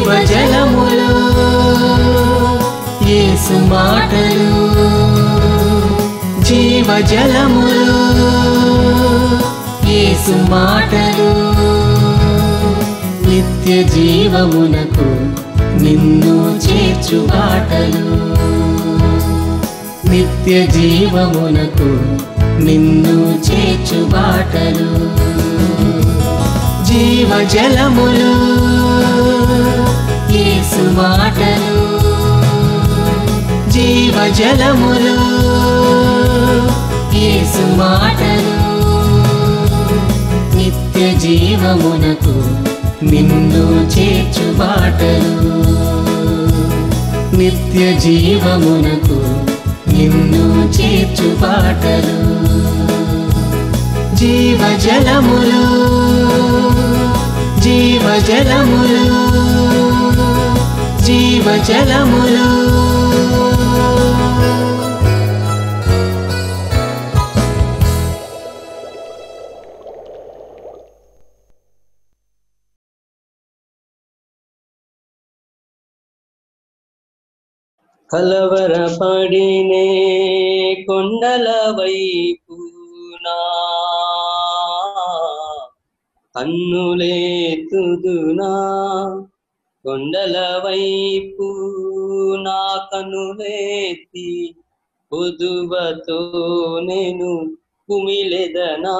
జీవజలములు యేసు మాటలు జీవజలములు యేసు మాటలు నిత్య జీవమునకు నిన్ను చేర్చు బాటలు నిత్య జీవమునకు నిన్ను చేర్చు బాటలు జీవజలములు యేసు మాటలు జీవజలములు యేసు మాటలు నిత్య జీవమునకు నిన్ను చేర్చు బాటలు నిత్య జీవమునకు నిన్ను చేర్చు బాటలు జీవజలములు జీవజలములు జీవజలములు కలవరపడినే కొండల వైపు నా కన్నులేతుదునా కొండల వైపు నా కన్నులేతి పొదువతో నేను కుమిలెదనా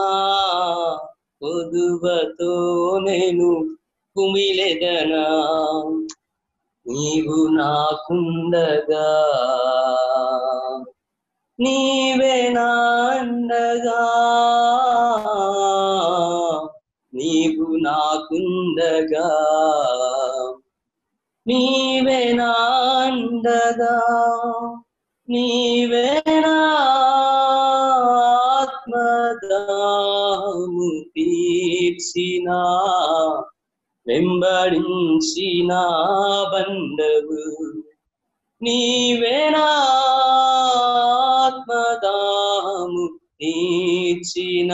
పొదువతో నేను కుమిలెదనా నీవు నాకుండగా నీవే నాండగా నీవు నాకుండగా నీవే నాండగా నీవే నా ఆత్మదాము తీర్చినా వెంబడించిన బండవు నీవేనా ఆత్మదాము తీర్చిన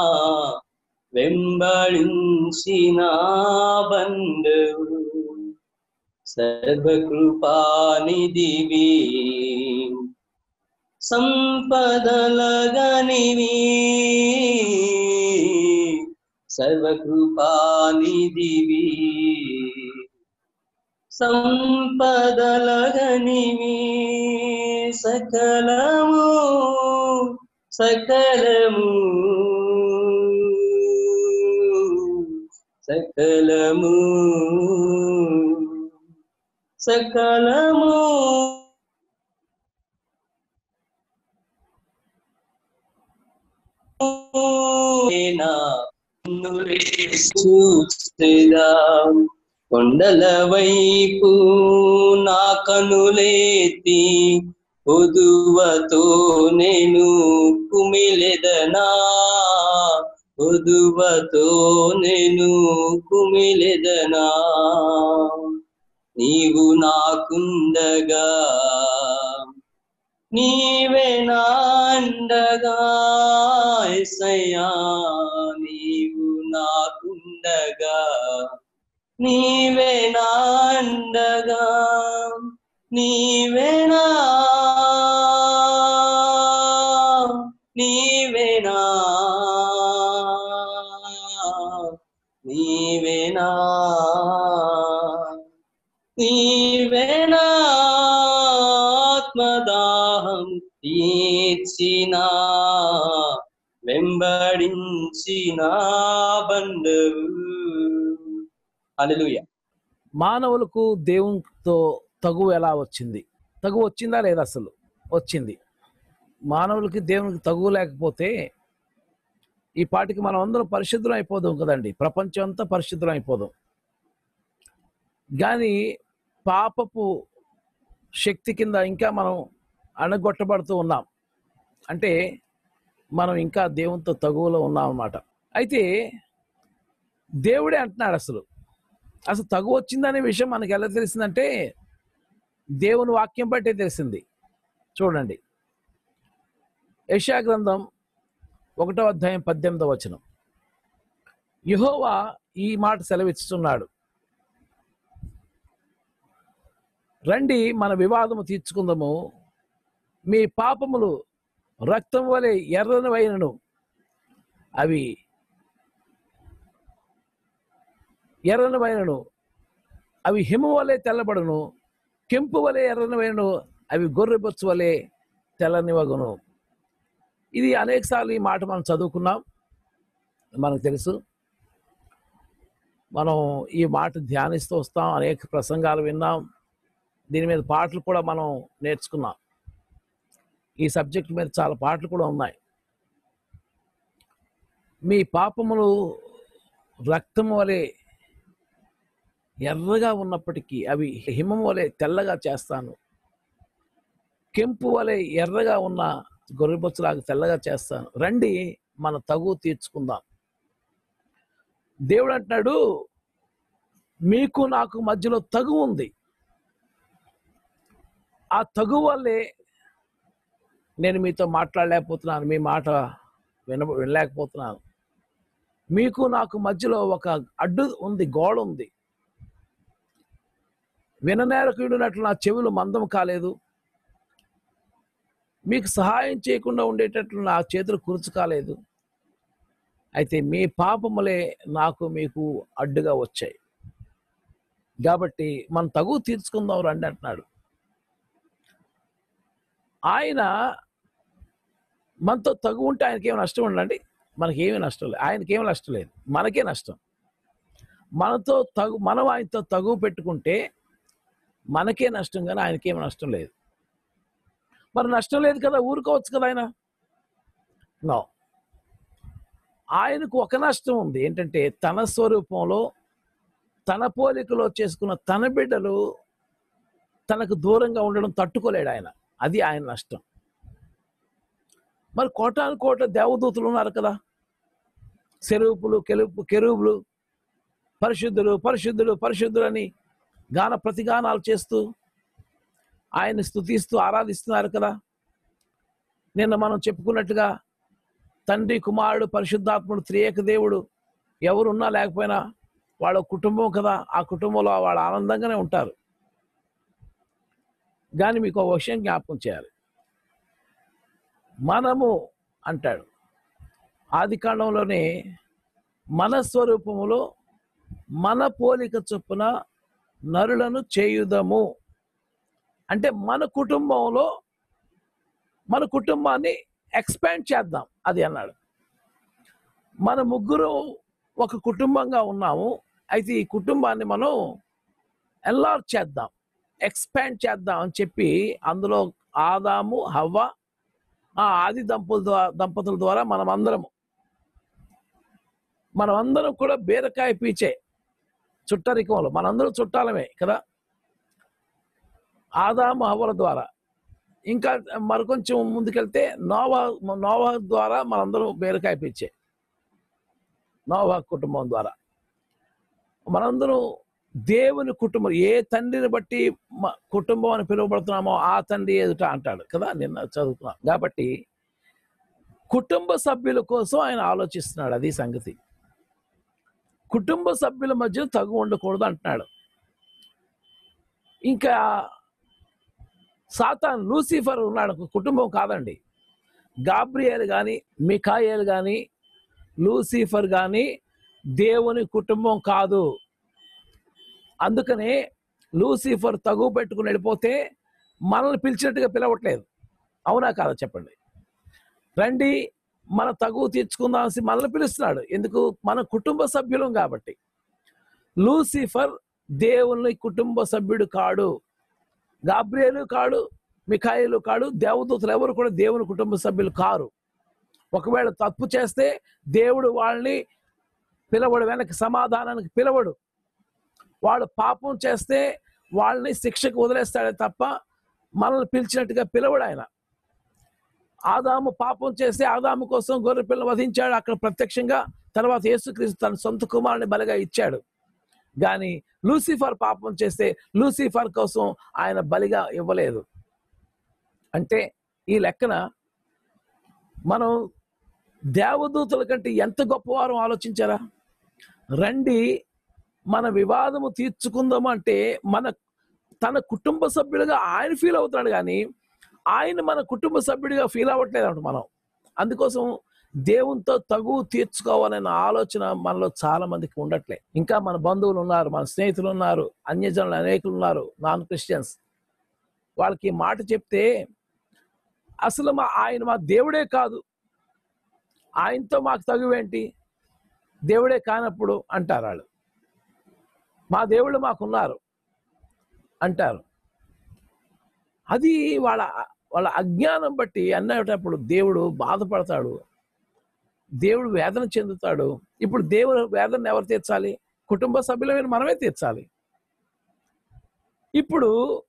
వెంబడించిన బండవు సర్వకృపానిధివి సంపదలగనివి సర్వకృపానిధివి సంపదలగనివి సకలము సకలము సకలము సకలము చూస్తేదా కొండల వైపు నా కనులేతి పొదువతో నేను కుమిలెదనా పొదువతో నేను కుమిలెదనా నీవు నాకుండగా నీవే నాండగా ఎసయ్యా నీవు నాకుండగా నీవే నాండగా నీవే నా నీవే నా నీవే నా నీవే నా ఆత్మదాహం తీర్చిన వెంబడించిన బండవు హల్లెలూయా మానవులకు దేవునితో తగు ఎలా వచ్చింది తగు వచ్చిందా లేదా అసలు వచ్చింది మానవులకి దేవునికి తగు లేకపోతే ఈ పాటికి మనం అందరం పరిశుద్ధం అయిపోదాం కదండి ప్రపంచం అంతా పరిశుద్ధం అయిపోదాం కానీ పాపపు శక్తి కింద ఇంకా మనం అణగొట్టబడుతూ ఉన్నాం అంటే మనం ఇంకా దేవునితో తగువలో ఉన్నాం అన్నమాట అయితే దేవుడే అంటున్నాడు అసలు అసలు తగు వచ్చిందనే విషయం మనకి ఎలా తెలిసిందంటే దేవుని వాక్యం బట్టే తెలిసింది చూడండి యశా గ్రంథం ఒకటో అధ్యాయం పద్దెనిమిదవ వచనం యహోవా ఈ మాట సెలవిస్తున్నాడు రండి మన వివాదము తీర్చుకుందాము మీ పాపములు రక్తం వలె ఎర్రని వైనను అవి ఎర్రని వైనను అవి హిమ వలె తెల్లబడును కెంపు వలె ఎర్రని వైనను అవి గొర్రెబొచ్చు వలె తెల్లనివగును ఇది అనేకసార్లు ఈ మాట మనం చదువుకున్నాం మనకు తెలుసు మనం ఈ మాట ధ్యానిస్తూ వస్తాం అనేక ప్రసంగాలు విన్నాం దీని మీద పాటలు కూడా మనం నేర్చుకున్నాం ఈ సబ్జెక్ట్ మీద చాలా పాటలు కూడా ఉన్నాయి మీ పాపములు రక్తం వలె ఎర్రగా ఉన్నప్పటికీ అవి హిమం వలె తెల్లగా చేస్తాను కెంపు వలె ఎర్రగా ఉన్న గొర్రెబొచ్చులాగా తెల్లగా చేస్తాను రండి మన తగు తీర్చుకుందాం దేవుడు అంటున్నాడు మీకు నాకు మధ్యలో తగు ఉంది ఆ తగు వల్లే నేను మీతో మాట్లాడలేకపోతున్నాను మీ మాట విన వినలేకపోతున్నాను మీకు నాకు మధ్యలో ఒక అడ్డు ఉంది గోడ ఉంది విననేరకుడినట్లు నా చెవులు మందం కాలేదు మీకు సహాయం చేయకుండా ఉండేటట్లు నా చేతులు కురుచు కాలేదు అయితే మీ పాపములే నాకు మీకు అడ్డుగా వచ్చాయి కాబట్టి మనం తగు తీర్చుకుందాం రండి అంటున్నాడు ఆయన మనతో తగు ఉంటే ఆయనకి ఏమి నష్టం ఉండండి మనకేమీ నష్టం లేదు ఆయనకేమీ నష్టం లేదు మనకే నష్టం మనతో తగు మనం ఆయనతో తగు పెట్టుకుంటే మనకే నష్టం కానీ ఆయనకేమి నష్టం లేదు మరి నష్టం లేదు కదా ఊరుకోవచ్చు కదా ఆయన నో ఆయనకు ఒక నష్టం ఉంది ఏంటంటే తన స్వరూపంలో తన పోలికలో చేసుకున్న తన బిడ్డలు తనకు దూరంగా ఉండడం తట్టుకోలేడు ఆయన అది ఆయన నష్టం మరి కోటాను కోట దేవదూతలు ఉన్నారు కదా సెరూపులు కెలుపు కెరూపులు పరిశుద్ధులు పరిశుద్ధులు పరిశుద్ధులు అని గాన ప్రతిగానాలు చేస్తూ ఆయన్ని స్తుతిస్తూ ఆరాధిస్తున్నారు కదా నిన్న మనం చెప్పుకున్నట్టుగా తండ్రి కుమారుడు పరిశుద్ధాత్ముడు త్రియేక దేవుడు ఎవరున్నా లేకపోయినా వాళ్ళ కుటుంబం కదా ఆ కుటుంబంలో వాళ్ళు ఆనందంగానే ఉంటారు కానీ మీకు ఒక విషయం జ్ఞాపకం చేయాలి మనము అంటాడు ఆది కాండంలోనే మన స్వరూపములో మన పోలిక చొప్పున నరులను చేయుదము అంటే మన కుటుంబంలో మన కుటుంబాన్ని ఎక్స్పాండ్ చేద్దాం అది అన్నాడు మన ముగ్గురు ఒక కుటుంబంగా ఉన్నాము అయితే ఈ కుటుంబాన్ని మనం ఎన్లార్జ్ చేద్దాం ఎక్స్పాండ్ చేద్దాం అని చెప్పి అందులో ఆదాము హవ్వ ఆ ఆది దంపతుల ద్వారా దంపతుల ద్వారా మనం అందరము మనం అందరం కూడా బీరకాయ పీచే చుట్టరికంలో మనందరం చుట్టాలమే కదా ఆదాము హవ్వల ద్వారా ఇంకా మరికొంచెం ముందుకెళ్తే నోవా నోవా ద్వారా మనందరం బీరకాయ పీచే నోవా కుటుంబం ద్వారా మనందరం దేవుని కుటుంబం ఏ తండ్రిని బట్టి మ- కుటుంబం అని పిలువబడుతున్నామో ఆ తండ్రి ఎదుట అంటాడు కదా నిన్న చదువుతున్నాం కాబట్టి కుటుంబ సభ్యుల కోసం ఆయన ఆలోచిస్తున్నాడు అది సంగతి కుటుంబ సభ్యుల మధ్య తగు ఉండకూడదు అంటున్నాడు ఇంకా సాతాన్ లూసిఫర్ ఉన్నాడు ఒక కుటుంబం కాదండి గాబ్రియేల్ కానీ మిఖాయేల్ కానీ లూసిఫర్ కానీ దేవుని కుటుంబం కాదు అందుకనే లూసిఫర్ తగు పెట్టుకుని వెళ్ళిపోతే మనల్ని పిలిచినట్టుగా పిలవట్లేదు అవునా కాదా చెప్పండి రండి మన తగు తీర్చుకుందాం మనల్ని పిలుస్తున్నాడు ఎందుకు మన కుటుంబ సభ్యులం కాబట్టి లూసిఫర్ దేవుని కుటుంబ సభ్యుడు కాడు గాబ్రియేలు కాడు మిఖాయిలు కాడు దేవదూతలు ఎవరు కూడా దేవుని కుటుంబ సభ్యులు కారు ఒకవేళ తప్పు చేస్తే దేవుడు వాళ్ళని పిలవడు వెనక్కి సమాధానానికి పిలవడు వాళ్ళు పాపం చేస్తే వాళ్ళని శిక్షకు వదిలేస్తాడే తప్ప మనల్ని పిలిచినట్టుగా పిలవడు ఆయన ఆదాము పాపం చేస్తే ఆదాము కోసం గొర్రె పిల్లలు వధించాడు అక్కడ ప్రత్యక్షంగా తర్వాత యేసుక్రీస్తు తన సొంత కుమారుని బలిగా ఇచ్చాడు కానీ లూసిఫర్ పాపం చేస్తే లూసిఫర్ కోసం ఆయన బలిగా ఇవ్వలేదు అంటే ఈ లెక్కన మనం దేవదూతల కంటే ఎంత గొప్పవారం ఆలోచించారా రండి మన వివాదము తీర్చుకుందాము అంటే మన తన కుటుంబ సభ్యులుగా ఆయన ఫీల్ అవుతున్నాడు కానీ ఆయన మన కుటుంబ సభ్యుడిగా ఫీల్ అవ్వట్లేదు అంట మనం అందుకోసం దేవునితో తగు తీర్చుకోవాలనే ఆలోచన మనలో చాలా మందికి ఉండట్లే ఇంకా మన బంధువులు ఉన్నారు మన స్నేహితులు ఉన్నారు అన్యజనులు అనేకులు ఉన్నారు నాన్ క్రిస్టియన్స్ వాళ్ళకి ఈ మాట చెప్తే అసలు మా ఆయన మా దేవుడే కాదు ఆయనతో మాకు తగువేంటి దేవుడే కానప్పుడు అంటారు వాళ్ళు మా దేవుళ్ళు మాకున్నారు అంటారు అది వాళ్ళ వాళ్ళ అజ్ఞానం బట్టి అన్నటప్పుడు దేవుడు బాధపడతాడు దేవుడు వేదన చెందుతాడు ఇప్పుడు దేవుడు వేదన ఎవరు తీర్చాలి కుటుంబ సభ్యులమైన మనమే తీర్చాలి ఇప్పుడు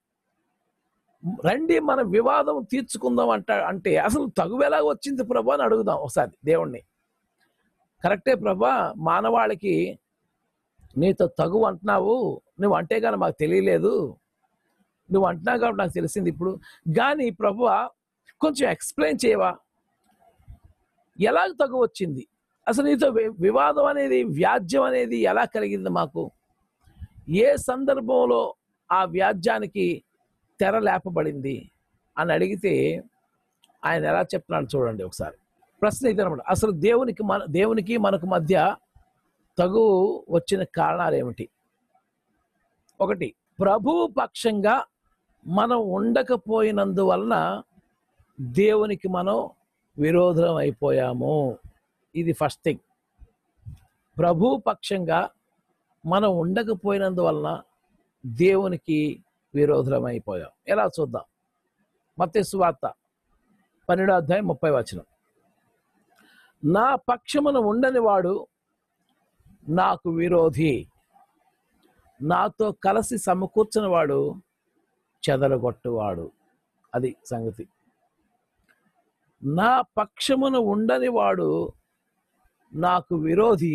రండి మన వివాదం తీర్చుకుందాం అంట అంటే అసలు తగు ఎలాగ వచ్చింది ప్రభా అని అడుగుదాం ఒకసారి దేవుణ్ణి కరెక్టే ప్రభా మానవాళికి నీతో తగు అంటున్నావు నువ్వు అంటే కానీ మాకు తెలియలేదు నువ్వు అంటున్నావు కాబట్టి నాకు తెలిసింది ఇప్పుడు కానీ ప్రభు కొంచెం ఎక్స్ప్లెయిన్ చేయవా ఎలాగ తగు వచ్చింది అసలు నీతో వి- వివాదం అనేది వ్యాజ్యం అనేది ఎలా కలిగింది మాకు ఏ సందర్భంలో ఆ వ్యాజ్యానికి తెర లేపబడింది అని అడిగితే ఆయన ఎలా చెప్తున్నాడు చూడండి ఒకసారి ప్రశ్న ఇది అనమాట అసలు దేవునికి మన దేవునికి మనకు మధ్య తగు వచ్చిన కారణాలు ఏమిటి ఒకటి ప్రభువు పక్షంగా మనం ఉండకపోయినందువలన దేవునికి మనం విరోధం అయిపోయాము ఇది ఫస్ట్ థింగ్ ప్రభు పక్షంగా మనం ఉండకపోయినందువలన దేవునికి విరోధం అయిపోయాం ఎలా చూద్దాం మత్తే సువార్త పన్నెండో అధ్యాయం ముప్పై వచనం నా పక్షమున ఉండని వాడు నాకు విరోధి నాతో కలిసి సమకూర్చిన వాడు చెదరగొట్టువాడు అది సంగతి నా పక్షమున ఉండని వాడు నాకు విరోధి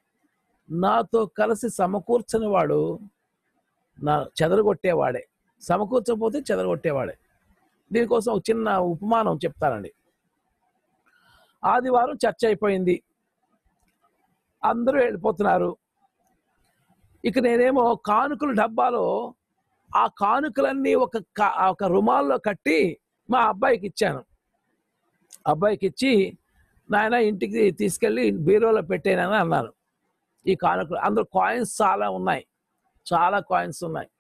నాతో కలిసి సమకూర్చని వాడు నా చెదరగొట్టేవాడే సమకూర్చకపోతే చెదరగొట్టేవాడే దీనికోసం ఒక చిన్న ఉపమానం చెప్తానండి ఆదివారం చర్చ అయిపోయింది అందరూ వెళ్ళిపోతున్నారు ఇక నేనేమో కానుకల డబ్బాలో ఆ కానుకలన్నీ ఒక క- ఒక రుమాల్లో కట్టి మా అబ్బాయికి ఇచ్చాను అబ్బాయికి ఇచ్చి నాయన ఇంటికి తీసుకెళ్ళి బీరోలో పెట్టానని అన్నాను ఈ కానుకలు అందులో కాయిన్స్ చాలా ఉన్నాయి చాలా కాయిన్స్ ఉన్నాయి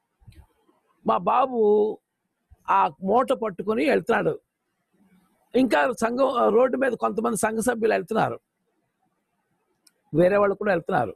మా బాబు ఆ మూట పట్టుకొని వెళ్తున్నాడు ఇంకా సంఘం రోడ్డు మీద కొంతమంది సంఘ సభ్యులు వెళ్తున్నారు వేరే వాళ్ళు కూడా వెళ్తున్నారు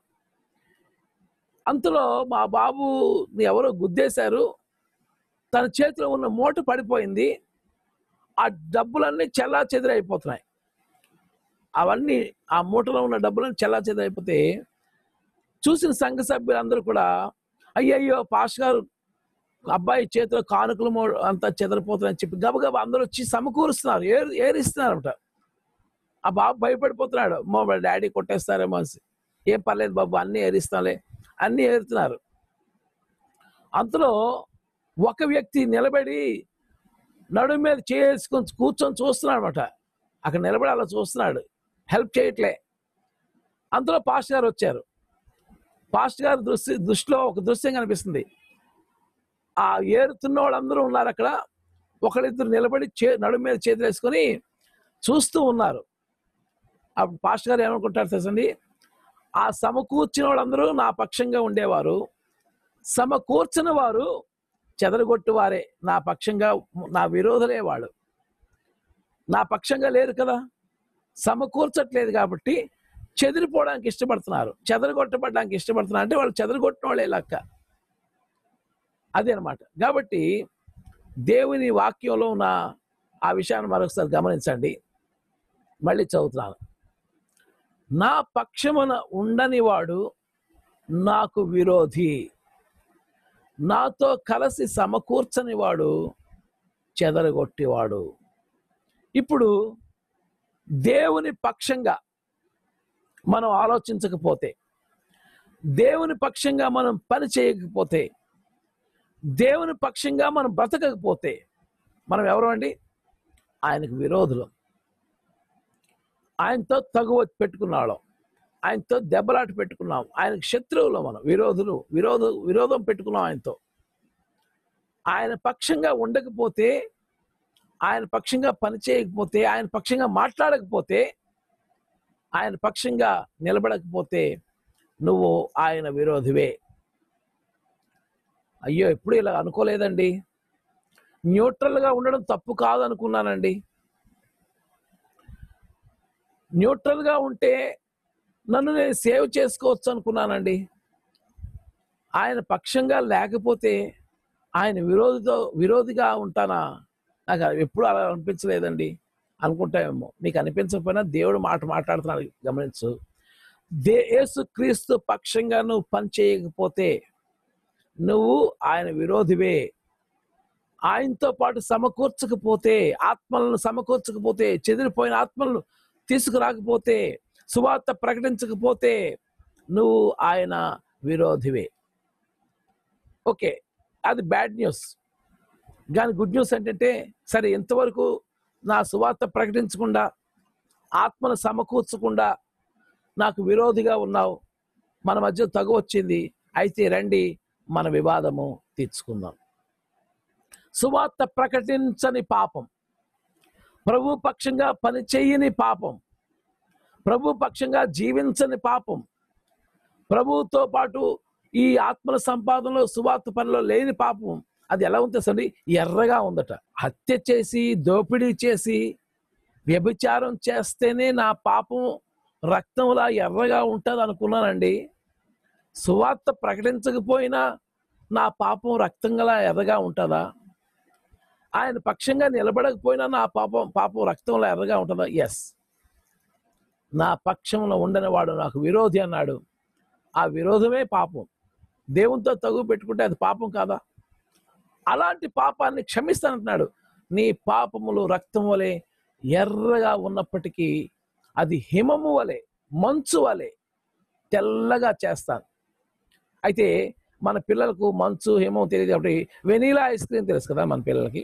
అంతలో మా బాబు ఎవరో గుద్దేశారు తన చేతిలో ఉన్న మూట పడిపోయింది ఆ డబ్బులన్నీ చెల్లా చెదిరైపోతున్నాయి అవన్నీ ఆ మూటలో ఉన్న డబ్బులన్నీ చెల్లా చెదిరైపోతే చూసిన సంఘ సభ్యులందరూ కూడా అయ్యయ్యో పాష్ గారు అబ్బాయి చేతిలో కానుకలు మో అంతా చెదరిపోతున్నాయని చెప్పి గబగబా అందరూ వచ్చి సమకూరుస్తున్నారు ఏరు ఏరిస్తున్నారట ఆ బాబు భయపడిపోతున్నాడు అమ్మో వాళ్ళ డాడీ కొట్టేస్తారేమో అని ఏం పర్లేదు బాబు అన్నీ ఏరిస్తాలే అన్నీ ఏరుతున్నారు అంతలో ఒక వ్యక్తి నిలబడి నడుము మీద చేసుకొని కూర్చొని చూస్తున్నాడు అనమాట అక్కడ నిలబడి అలా చూస్తున్నాడు హెల్ప్ చేయట్లే అంతలో పాస్టర్ గారు వచ్చారు పాస్టర్ గారు దృష్టి దృష్టిలో ఒక దృశ్యం కనిపిస్తుంది ఆ ఏరుతున్న వాళ్ళందరూ ఉన్నారు అక్కడ ఒకళ్ళిద్దరు నిలబడి చే నడుము మీద చేతులు వేసుకొని చూస్తూ ఉన్నారు అప్పుడు పాస్టర్ గారు ఏమనుకుంటారు తెలుసండి ఆ సమకూర్చిన వాళ్ళందరూ నా పక్షంగా ఉండేవారు సమకూర్చిన వారు చెదరగొట్టు వారే నా పక్షంగా నా విరోధులే వాళ్ళు నా పక్షంగా లేరు కదా సమకూర్చట్లేదు కాబట్టి చెదిరిపోవడానికి ఇష్టపడుతున్నారు చెదరగొట్టబడడానికి ఇష్టపడుతున్నారు అంటే వాళ్ళు చెదరగొట్టిన వాళ్ళే లెక్క అదే అనమాట కాబట్టి దేవుని వాక్యంలో ఉన్న ఆ విషయాన్ని మరొకసారి గమనించండి మళ్ళీ చదువుతున్నాను నా పక్షమున ఉండని వాడు నాకు విరోధి నాతో కలిసి సమకూర్చని వాడు చెదరగొట్టేవాడు ఇప్పుడు దేవుని పక్షంగా మనం ఆలోచించకపోతే దేవుని పక్షంగా మనం పని చేయకపోతే దేవుని పక్షంగా మనం బ్రతకకపోతే మనం ఎవరు అండి ఆయనకు విరోధులు ఆయనతో తగువ పెట్టుకున్నాడు ఆయనతో దెబ్బలాట పెట్టుకున్నాం ఆయనకు శత్రువులు మనం విరోధులు విరోధ విరోధం పెట్టుకున్నాం ఆయనతో ఆయన పక్షంగా ఉండకపోతే ఆయన పక్షంగా పని చేయకపోతే ఆయన పక్షంగా మాట్లాడకపోతే ఆయన పక్షంగా నిలబడకపోతే నువ్వు ఆయన విరోధివే అయ్యో ఎప్పుడు ఇలా అనుకోలేదండి న్యూట్రల్గా ఉండడం తప్పు కాదు అనుకున్నానండి న్యూట్రల్గా ఉంటే నన్ను నేను సేవ్ చేసుకోవచ్చు అనుకున్నానండి ఆయన పక్షంగా లేకపోతే ఆయన విరోధితో విరోధిగా ఉంటానా నాకు అది ఎప్పుడు అలా అనిపించలేదండి అనుకుంటామేమో నీకు అనిపించకపోయినా దేవుడు మాట మాట్లాడుతున్నాడు గమనించు దే యేసు క్రీస్తు పక్షంగా నువ్వు పని చేయకపోతే నువ్వు ఆయన విరోధివే ఆయనతో పాటు సమకూర్చకపోతే ఆత్మలను సమకూర్చకపోతే చెదిరిపోయిన ఆత్మలను తీసుకురాకపోతే సువార్త ప్రకటించకపోతే నువ్వు ఆయన విరోధివే ఓకే అది బ్యాడ్ న్యూస్ కానీ గుడ్ న్యూస్ ఏంటంటే సరే ఎంతవరకు నా సువార్త ప్రకటించకుండా ఆత్మను సమకూర్చకుండా నాకు విరోధిగా ఉన్నావు మన మధ్య తగు వచ్చింది అయితే రండి మన వివాదము తీర్చుకుందాం సువార్త ప్రకటించని పాపం ప్రభు పక్షంగా పని చేయని పాపం ప్రభు పక్షంగా జీవించని పాపం ప్రభువుతో పాటు ఈ ఆత్మల సంపాదనలో సువార్త పనిలో లేని పాపం అది ఎలా ఉంటుంది ఎర్రగా ఉందట హత్య చేసి దోపిడీ చేసి వ్యభిచారం చేస్తేనే నా పాపం రక్తంలా ఎర్రగా ఉంటుంది అనుకున్నానండి సువార్త ప్రకటించకపోయినా నా పాపం రక్తంగా ఎర్రగా ఉంటుందా ఆయన పక్షంగా నిలబడకపోయినా నా పాపం పాపం రక్తంలో ఎర్రగా ఉంటుందా ఎస్ నా పక్షంలో ఉండని వాడు నాకు విరోధి అన్నాడు ఆ విరోధమే పాపం దేవునితో తగు పెట్టుకుంటే అది పాపం కాదా అలాంటి పాపాన్ని క్షమిస్తానంటున్నాడు నీ పాపములు రక్తం వలె ఎర్రగా ఉన్నప్పటికీ అది హిమము వలె మంచు వలె తెల్లగా చేస్తాను అయితే మన పిల్లలకు మంచు హిమం తెలియదు కాబట్టి వెనీలా ఐస్ క్రీమ్ తెలుసు కదా మన పిల్లలకి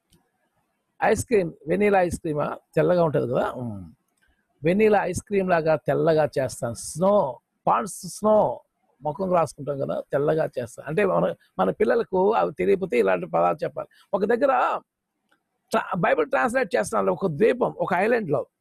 ఐస్ క్రీమ్ వెనీలా ఐస్ క్రీమా తెల్లగా ఉంటుంది కదా ఉమ్. వెనీలా ఐస్ క్రీమ్ లాగా తెల్లగా చేస్తాను స్నో పాండ్స్ స్నో ముఖం రాసుకుంటాం కదా తెల్లగా చేస్తాను అంటే మన మన పిల్లలకు అవి తెలియకపోతే ఇలాంటి పదాలు చెప్పాలి ఒక దగ్గర ట్రా- బైబిల్ ట్రాన్స్లేట్ చేస్తున్నాను ఒక ద్వీపం ఒక ఐలాండ్ లో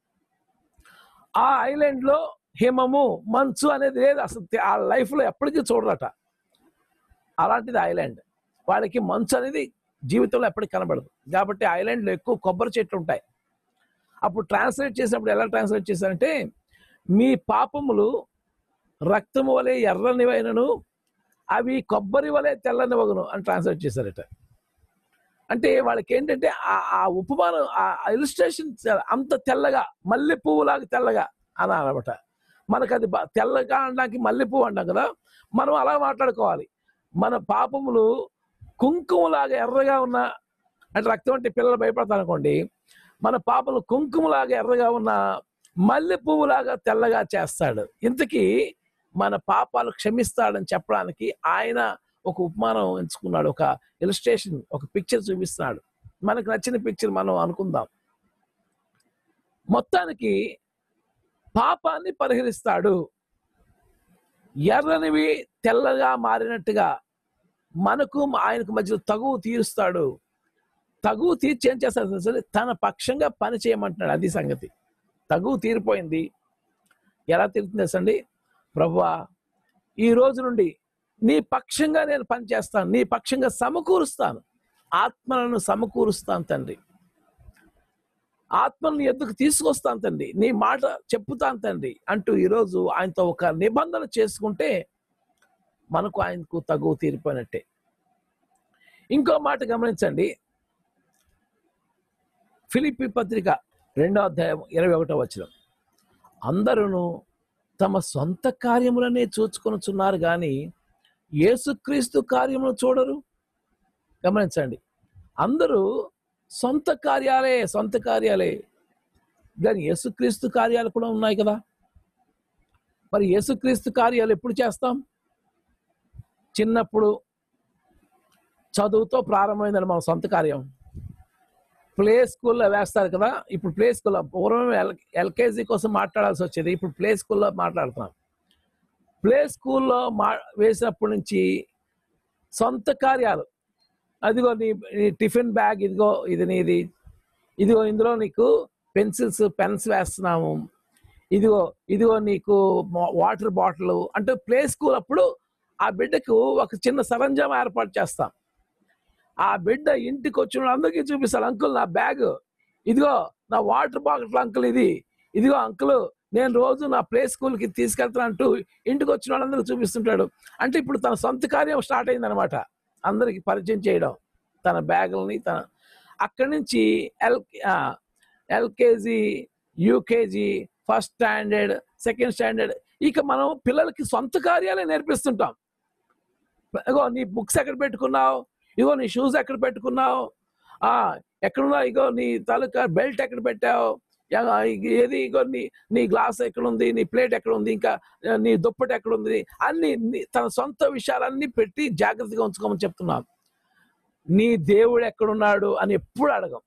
ఆ ఐలాండ్ లో హిమము మంచు అనేది లేదు అసలు తె- ఆ లైఫ్ లో ఎప్పటికీ చూడరట అలాంటిది ఐలాండ్ వాళ్ళకి మంచు అనేది జీవితంలో ఎప్పటికీ కనబడదు కాబట్టి ఐలాండ్ లో ఎక్కువ కొబ్బరి చెట్లు ఉంటాయి అప్పుడు ట్రాన్స్లేట్ చేసినప్పుడు ఎలా ట్రాన్స్లేట్ చేశారంటే మీ పాపములు రక్తము వలె ఎర్రనివైనను అవి కొబ్బరి వలె తెల్లనివగును అని ట్రాన్స్లేట్ చేశారట అంటే వాళ్ళకి ఏంటంటే ఆ- ఆ ఉపమానం ఆ ఇలిస్ట్రేషన్ అంత తెల్లగా మల్లె పువ్వులాగా తెల్లగా అని అనమాట మనకు అది బా- తెల్లగా అనడానికి మల్లె పువ్వు అంటాం కదా మనం అలా మాట్లాడుకోవాలి మన పాపములు కుంకుమలాగా ఎర్రగా ఉన్న అంటే రక్తం అంటే పిల్లలు భయపడతారు అనుకోండి మన పాపలు కుంకుమలాగా ఎర్రగా ఉన్న మల్లె పువ్వులాగా తెల్లగా చేస్తాడు ఇంతకీ మన పాపాలు క్షమిస్తాడని చెప్పడానికి ఆయన ఒక ఉపమానం ఎంచుకున్నాడు ఒక ఇలిస్ట్రేషన్ ఒక పిక్చర్ చూపిస్తున్నాడు మనకు నచ్చిన పిక్చర్ మనం అనుకుందాం మొత్తానికి పాపాన్ని పరిహరిస్తాడు ఎర్రనివి తెల్లగా మారినట్టుగా మనకు ఆయనకు మధ్యలో తగువు తీరుస్తాడు తగువు తీర్చి ఏం చేస్తాడు తెలుసా? తన పక్షంగా పని చేయమంటున్నాడు అది సంగతి తగువు తీరిపోయింది ఎలా తీరుతుంది తెలుసండి ప్రభువా ఈ రోజు నుండి నీ పక్షంగా నేను పనిచేస్తాను నీ పక్షంగా సమకూరుస్తాను ఆత్మలను సమకూరుస్తాను తండ్రి ఆత్మల్ని ఎద్దుకు తీసుకొస్తాను తండ్రి నీ మాట చెప్పుతాను తండ్రి అంటూ ఈరోజు ఆయనతో ఒక నిబంధన చేసుకుంటే మనకు ఆయనకు తగువ తీరిపోయినట్టే ఇంకో మాట గమనించండి ఫిలిప్పి పత్రిక రెండో అధ్యాయం ఇరవై ఒకటో వచ్చిన అందరూ తమ సొంత కార్యములనే చూచుకొనుచున్నారు కానీ యేసుక్రీస్తు కార్యములు చూడరు గమనించండి అందరూ సొంత కార్యాలే సొంత కార్యాలే కానీ యేసుక్రీస్తు కార్యాలు కూడా ఉన్నాయి కదా మరి యేసుక్రీస్తు కార్యాలు ఎప్పుడు చేస్తాం చిన్నప్పుడు చదువుతో ప్రారంభమైందని మన సొంత కార్యం ప్లే స్కూల్లో వేస్తారు కదా ఇప్పుడు ప్లే స్కూల్లో పూర్వం ఎల్ ఎల్కేజీ కోసం మాట్లాడాల్సి వచ్చేది ఇప్పుడు ప్లే స్కూల్లో మాట్లాడుతున్నాం ప్లే స్కూల్లో మా వేసినప్పటి నుంచి సొంత కార్యాలు అదిగో నీ నీ టిఫిన్ బ్యాగ్ ఇదిగో ఇది నీది ఇదిగో ఇందులో నీకు పెన్సిల్స్ పెన్స్ వేస్తున్నాము ఇదిగో ఇదిగో నీకు వాటర్ బాటిల్ అంటే ప్లే స్కూల్ అప్పుడు ఆ బిడ్డకు ఒక చిన్న సరంజామా ఏర్పాటు చేస్తాం ఆ బిడ్డ ఇంటికి వచ్చిన అందరికీ చూపిస్తాను అంకుల్ నా బ్యాగ్ ఇదిగో నా వాటర్ బాటిల్ అంకుల్ ఇది ఇదిగో అంకుల్ నేను రోజు నా ప్లే స్కూల్కి తీసుకెళ్తాను అంటూ ఇంటికి వచ్చిన వాళ్ళందరూ చూపిస్తుంటాడు అంటే ఇప్పుడు తన సొంత కార్యం స్టార్ట్ అయిందనమాట అందరికి పరిచయం చేయడం తన బ్యాగులని తన అక్కడి నుంచి L LKG UKG first standard second standard ఇక మనం పిల్లలకి సొంత కార్యాలే నేర్పిస్తుంటాం ఇగో నీ బుక్స్ ఎక్కడ పెట్టుకున్నావు ఇగో నీ షూస్ ఎక్కడ పెట్టుకున్నావు ఆ ఎక్కడున్నావు ఇగో నీ తాలూకా బెల్ట్ ఎక్కడ పెట్టావు యా- ఏది ఇగో నీ నీ గ్లాస్ ఎక్కడ ఉంది నీ ప్లేట్ ఎక్కడ ఉంది ఇంకా ఆ, నీ దుప్పటి ఎక్కడ ఉంది అన్ని నీ- తన సొంత విషయాలన్నీ పెట్టి జాగ్రత్తగా ఉంచుకోమని చెప్తున్నాం నీ దేవుడు ఎక్కడున్నాడు అని ఎప్పుడు అడగం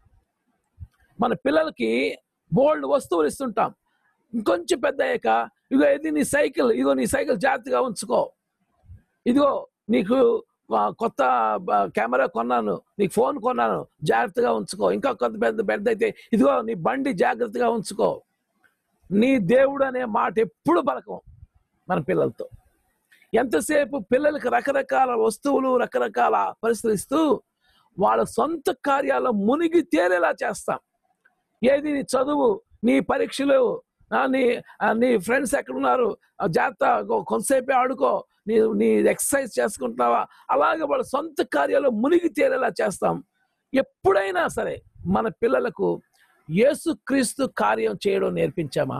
మన పిల్లలకి బోల్డ్ వస్తువులు ఇస్తుంటాం ఇంకొంచెం పెద్ద అయ్యాక ఇగో ఇది నీ సైకిల్ ఇగో నీ సైకిల్ జాగ్రత్తగా ఉంచుకో ఇదిగో నీకు ఆ, కొత్త బ- కెమెరా కొన్నాను నీకు ఫోన్ కొన్నాను జాగ్రత్తగా ఉంచుకో ఇంకా కొత్త పెద్ద పెద్ద అయితే ఇదిగో నీ బండి జాగ్రత్తగా ఉంచుకో నీ దేవుడు అనే మాట ఎప్పుడు బలకం మన పిల్లలతో ఎంతసేపు పిల్లలకి రకరకాల వస్తువులు రకరకాల పరిస్థితులు ఇస్తూ వాళ్ళ సొంత కార్యాల్లో మునిగి తేలేలా చేస్తాం ఏది నీ చదువు నీ పరీక్షలు ఆ, నీ ఆ, నీ ఫ్రెండ్స్ ఎక్కడున్నారు ఆ, జాగ్రత్త గో- కొంతసేపే ఆడుకో నీ నీ ఎక్సర్సైజ్ చేసుకుంటున్నావా అలాగే వాళ్ళ సొంత కార్యాలు మునిగి తేలేలా చేస్తాం ఎప్పుడైనా సరే మన పిల్లలకు యేసుక్రీస్తు కార్యం చేయడం నేర్పించామా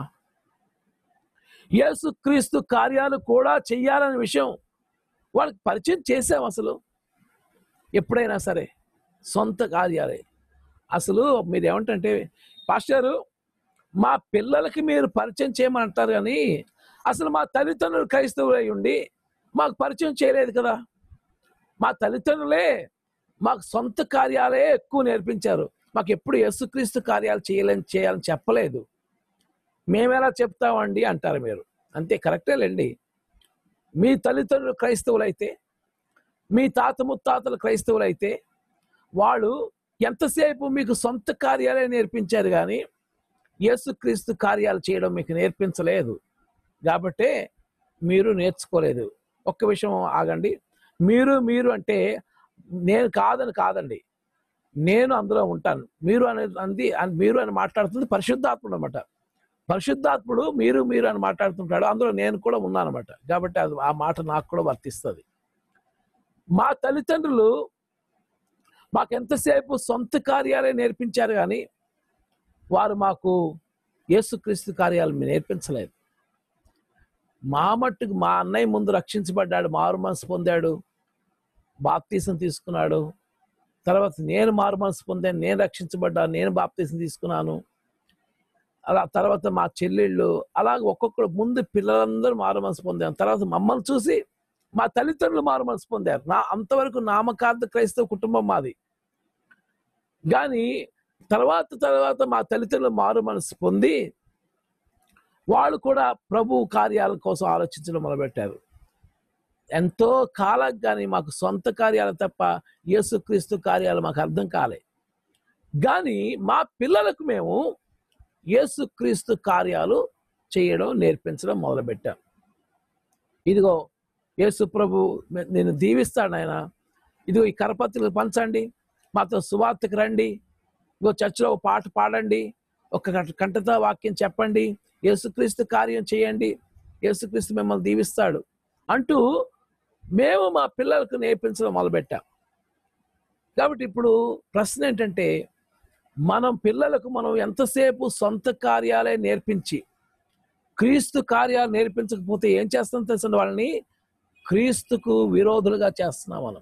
యేసుక్రీస్తు కార్యాలు కూడా చెయ్యాలనే విషయం వాళ్ళకి పరిచయం చేసాం అసలు ఎప్పుడైనా సరే సొంత కార్యాలే అసలు మీరు ఏమంటే పాస్టారు మా పిల్లలకి మీరు పరిచయం చేయమంటారు కానీ అసలు మా తల్లిదండ్రులు క్రైస్తవులై ఉండి మాకు పరిచయం చేయలేదు కదా మా తల్లిదండ్రులే మాకు సొంత కార్యాలే ఎక్కువ నేర్పించారు మాకు ఎప్పుడు యేసుక్రీస్తు కార్యాలు చేయాలని చేయాలని చెప్పలేదు మేమెలా చెప్తామండి అంటారు మీరు అంతే కరెక్టేలేండి మీ తల్లిదండ్రులు క్రైస్తవులైతే మీ తాత ముత్తాతలు క్రైస్తవులైతే వాళ్ళు ఎంతసేపు మీకు సొంత కార్యాలే నేర్పించారు కానీ యేసుక్రీస్తు కార్యాలు చేయడం మీకు నేర్పించలేదు కాబట్టే మీరు నేర్చుకోలేదు ఒక్క విషయం ఆగండి మీరు మీరు అంటే నేను కాదని కాదండి నేను అందులో ఉంటాను మీరు అనే అంది అన్- మీరు అని మాట్లాడుతుంది పరిశుద్ధాత్ముడు అనమాట పరిశుద్ధాత్ముడు మీరు మీరు అని మాట్లాడుతుంటాడు అందులో నేను కూడా ఉన్నాను అనమాట కాబట్టి అది ఆ మాట నాకు కూడా వర్తిస్తుంది మా తల్లిదండ్రులు మాకు ఎంతసేపు సొంత కార్యాలే నేర్పించారు కానీ వారు మాకు యేసుక్రీస్తు కార్యాలు నేర్పించలేదు మా మట్టుకు మా అన్నయ్య ముందు రక్షించబడ్డాడు మారు మనసు పొందాడు బాప్తీసం తీసుకున్నాడు తర్వాత నేను మారు మనసు పొందాను నేను రక్షించబడ్డాను నేను బాప్తీసం తీసుకున్నాను అలా తర్వాత మా చెల్లెళ్ళు అలాగ ఒక్కొక్కరు ముందు పిల్లలందరూ మారు మనసు పొందారు తర్వాత మమ్మల్ని చూసి మా తల్లిదండ్రులు మారు మనసు పొందారు నా అంతవరకు నామకార్థ క్రైస్తవ కుటుంబం మాది కానీ తర్వాత తర్వాత మా తల్లిదండ్రులు మారు మనసు పొంది వాళ్ళు కూడా ప్రభు కార్యాల కోసం ఆలోచించడం మొదలుపెట్టారు ఎంతో కాలం కానీ మాకు సొంత కార్యాలు తప్ప యేసుక్రీస్తు కార్యాలు మాకు అర్థం కాలే కానీ మా పిల్లలకు మేము యేసుక్రీస్తు కార్యాలు చేయడం నేర్పించడం మొదలుపెట్టాం ఇదిగో యేసు ప్రభు నేను దీవిస్తాడు ఆయన ఇదిగో ఈ కరపత్రులు పంచండి మాతో సువార్తకు రండి ఇగో చర్చిలో ఒక పాట పాడండి ఒక కంట- కంఠత వాక్యం చెప్పండి యేసుక్రీస్తు కార్యం చేయండి యేసుక్రీస్తు మిమ్మల్ని దీవిస్తాడు అంటూ మేము మా పిల్లలకు నేర్పించడం మొదలుపెట్టాం కాబట్టి ఇప్పుడు ప్రశ్న ఏంటంటే మనం పిల్లలకు మనం ఎంతసేపు సొంత కార్యాలే నేర్పించి క్రీస్తు కార్యాలు నేర్పించకపోతే ఏం చేస్తాం తెలిసిన వాళ్ళని క్రీస్తుకు విరోధులుగా చేస్తున్నాం మనం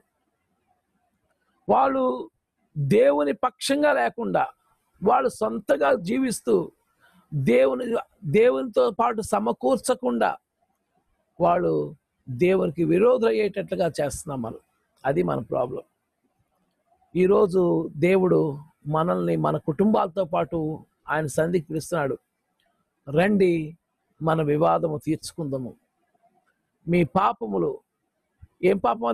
వాళ్ళు దేవుని పక్షంగా లేకుండా వాళ్ళు సొంతగా జీవిస్తూ దేవుని దేవునితో పాటు సమకూర్చకుండా వాళ్ళు దేవునికి విరోధులు అయ్యేటట్లుగా చేస్తున్నాం మనం అది మన ప్రాబ్లం ఈరోజు దేవుడు మనల్ని మన కుటుంబాలతో పాటు ఆయన సంధికి పిలుస్తున్నాడు రండి మన వివాదము తీర్చుకుందాము మీ పాపములు ఏం పాపం అది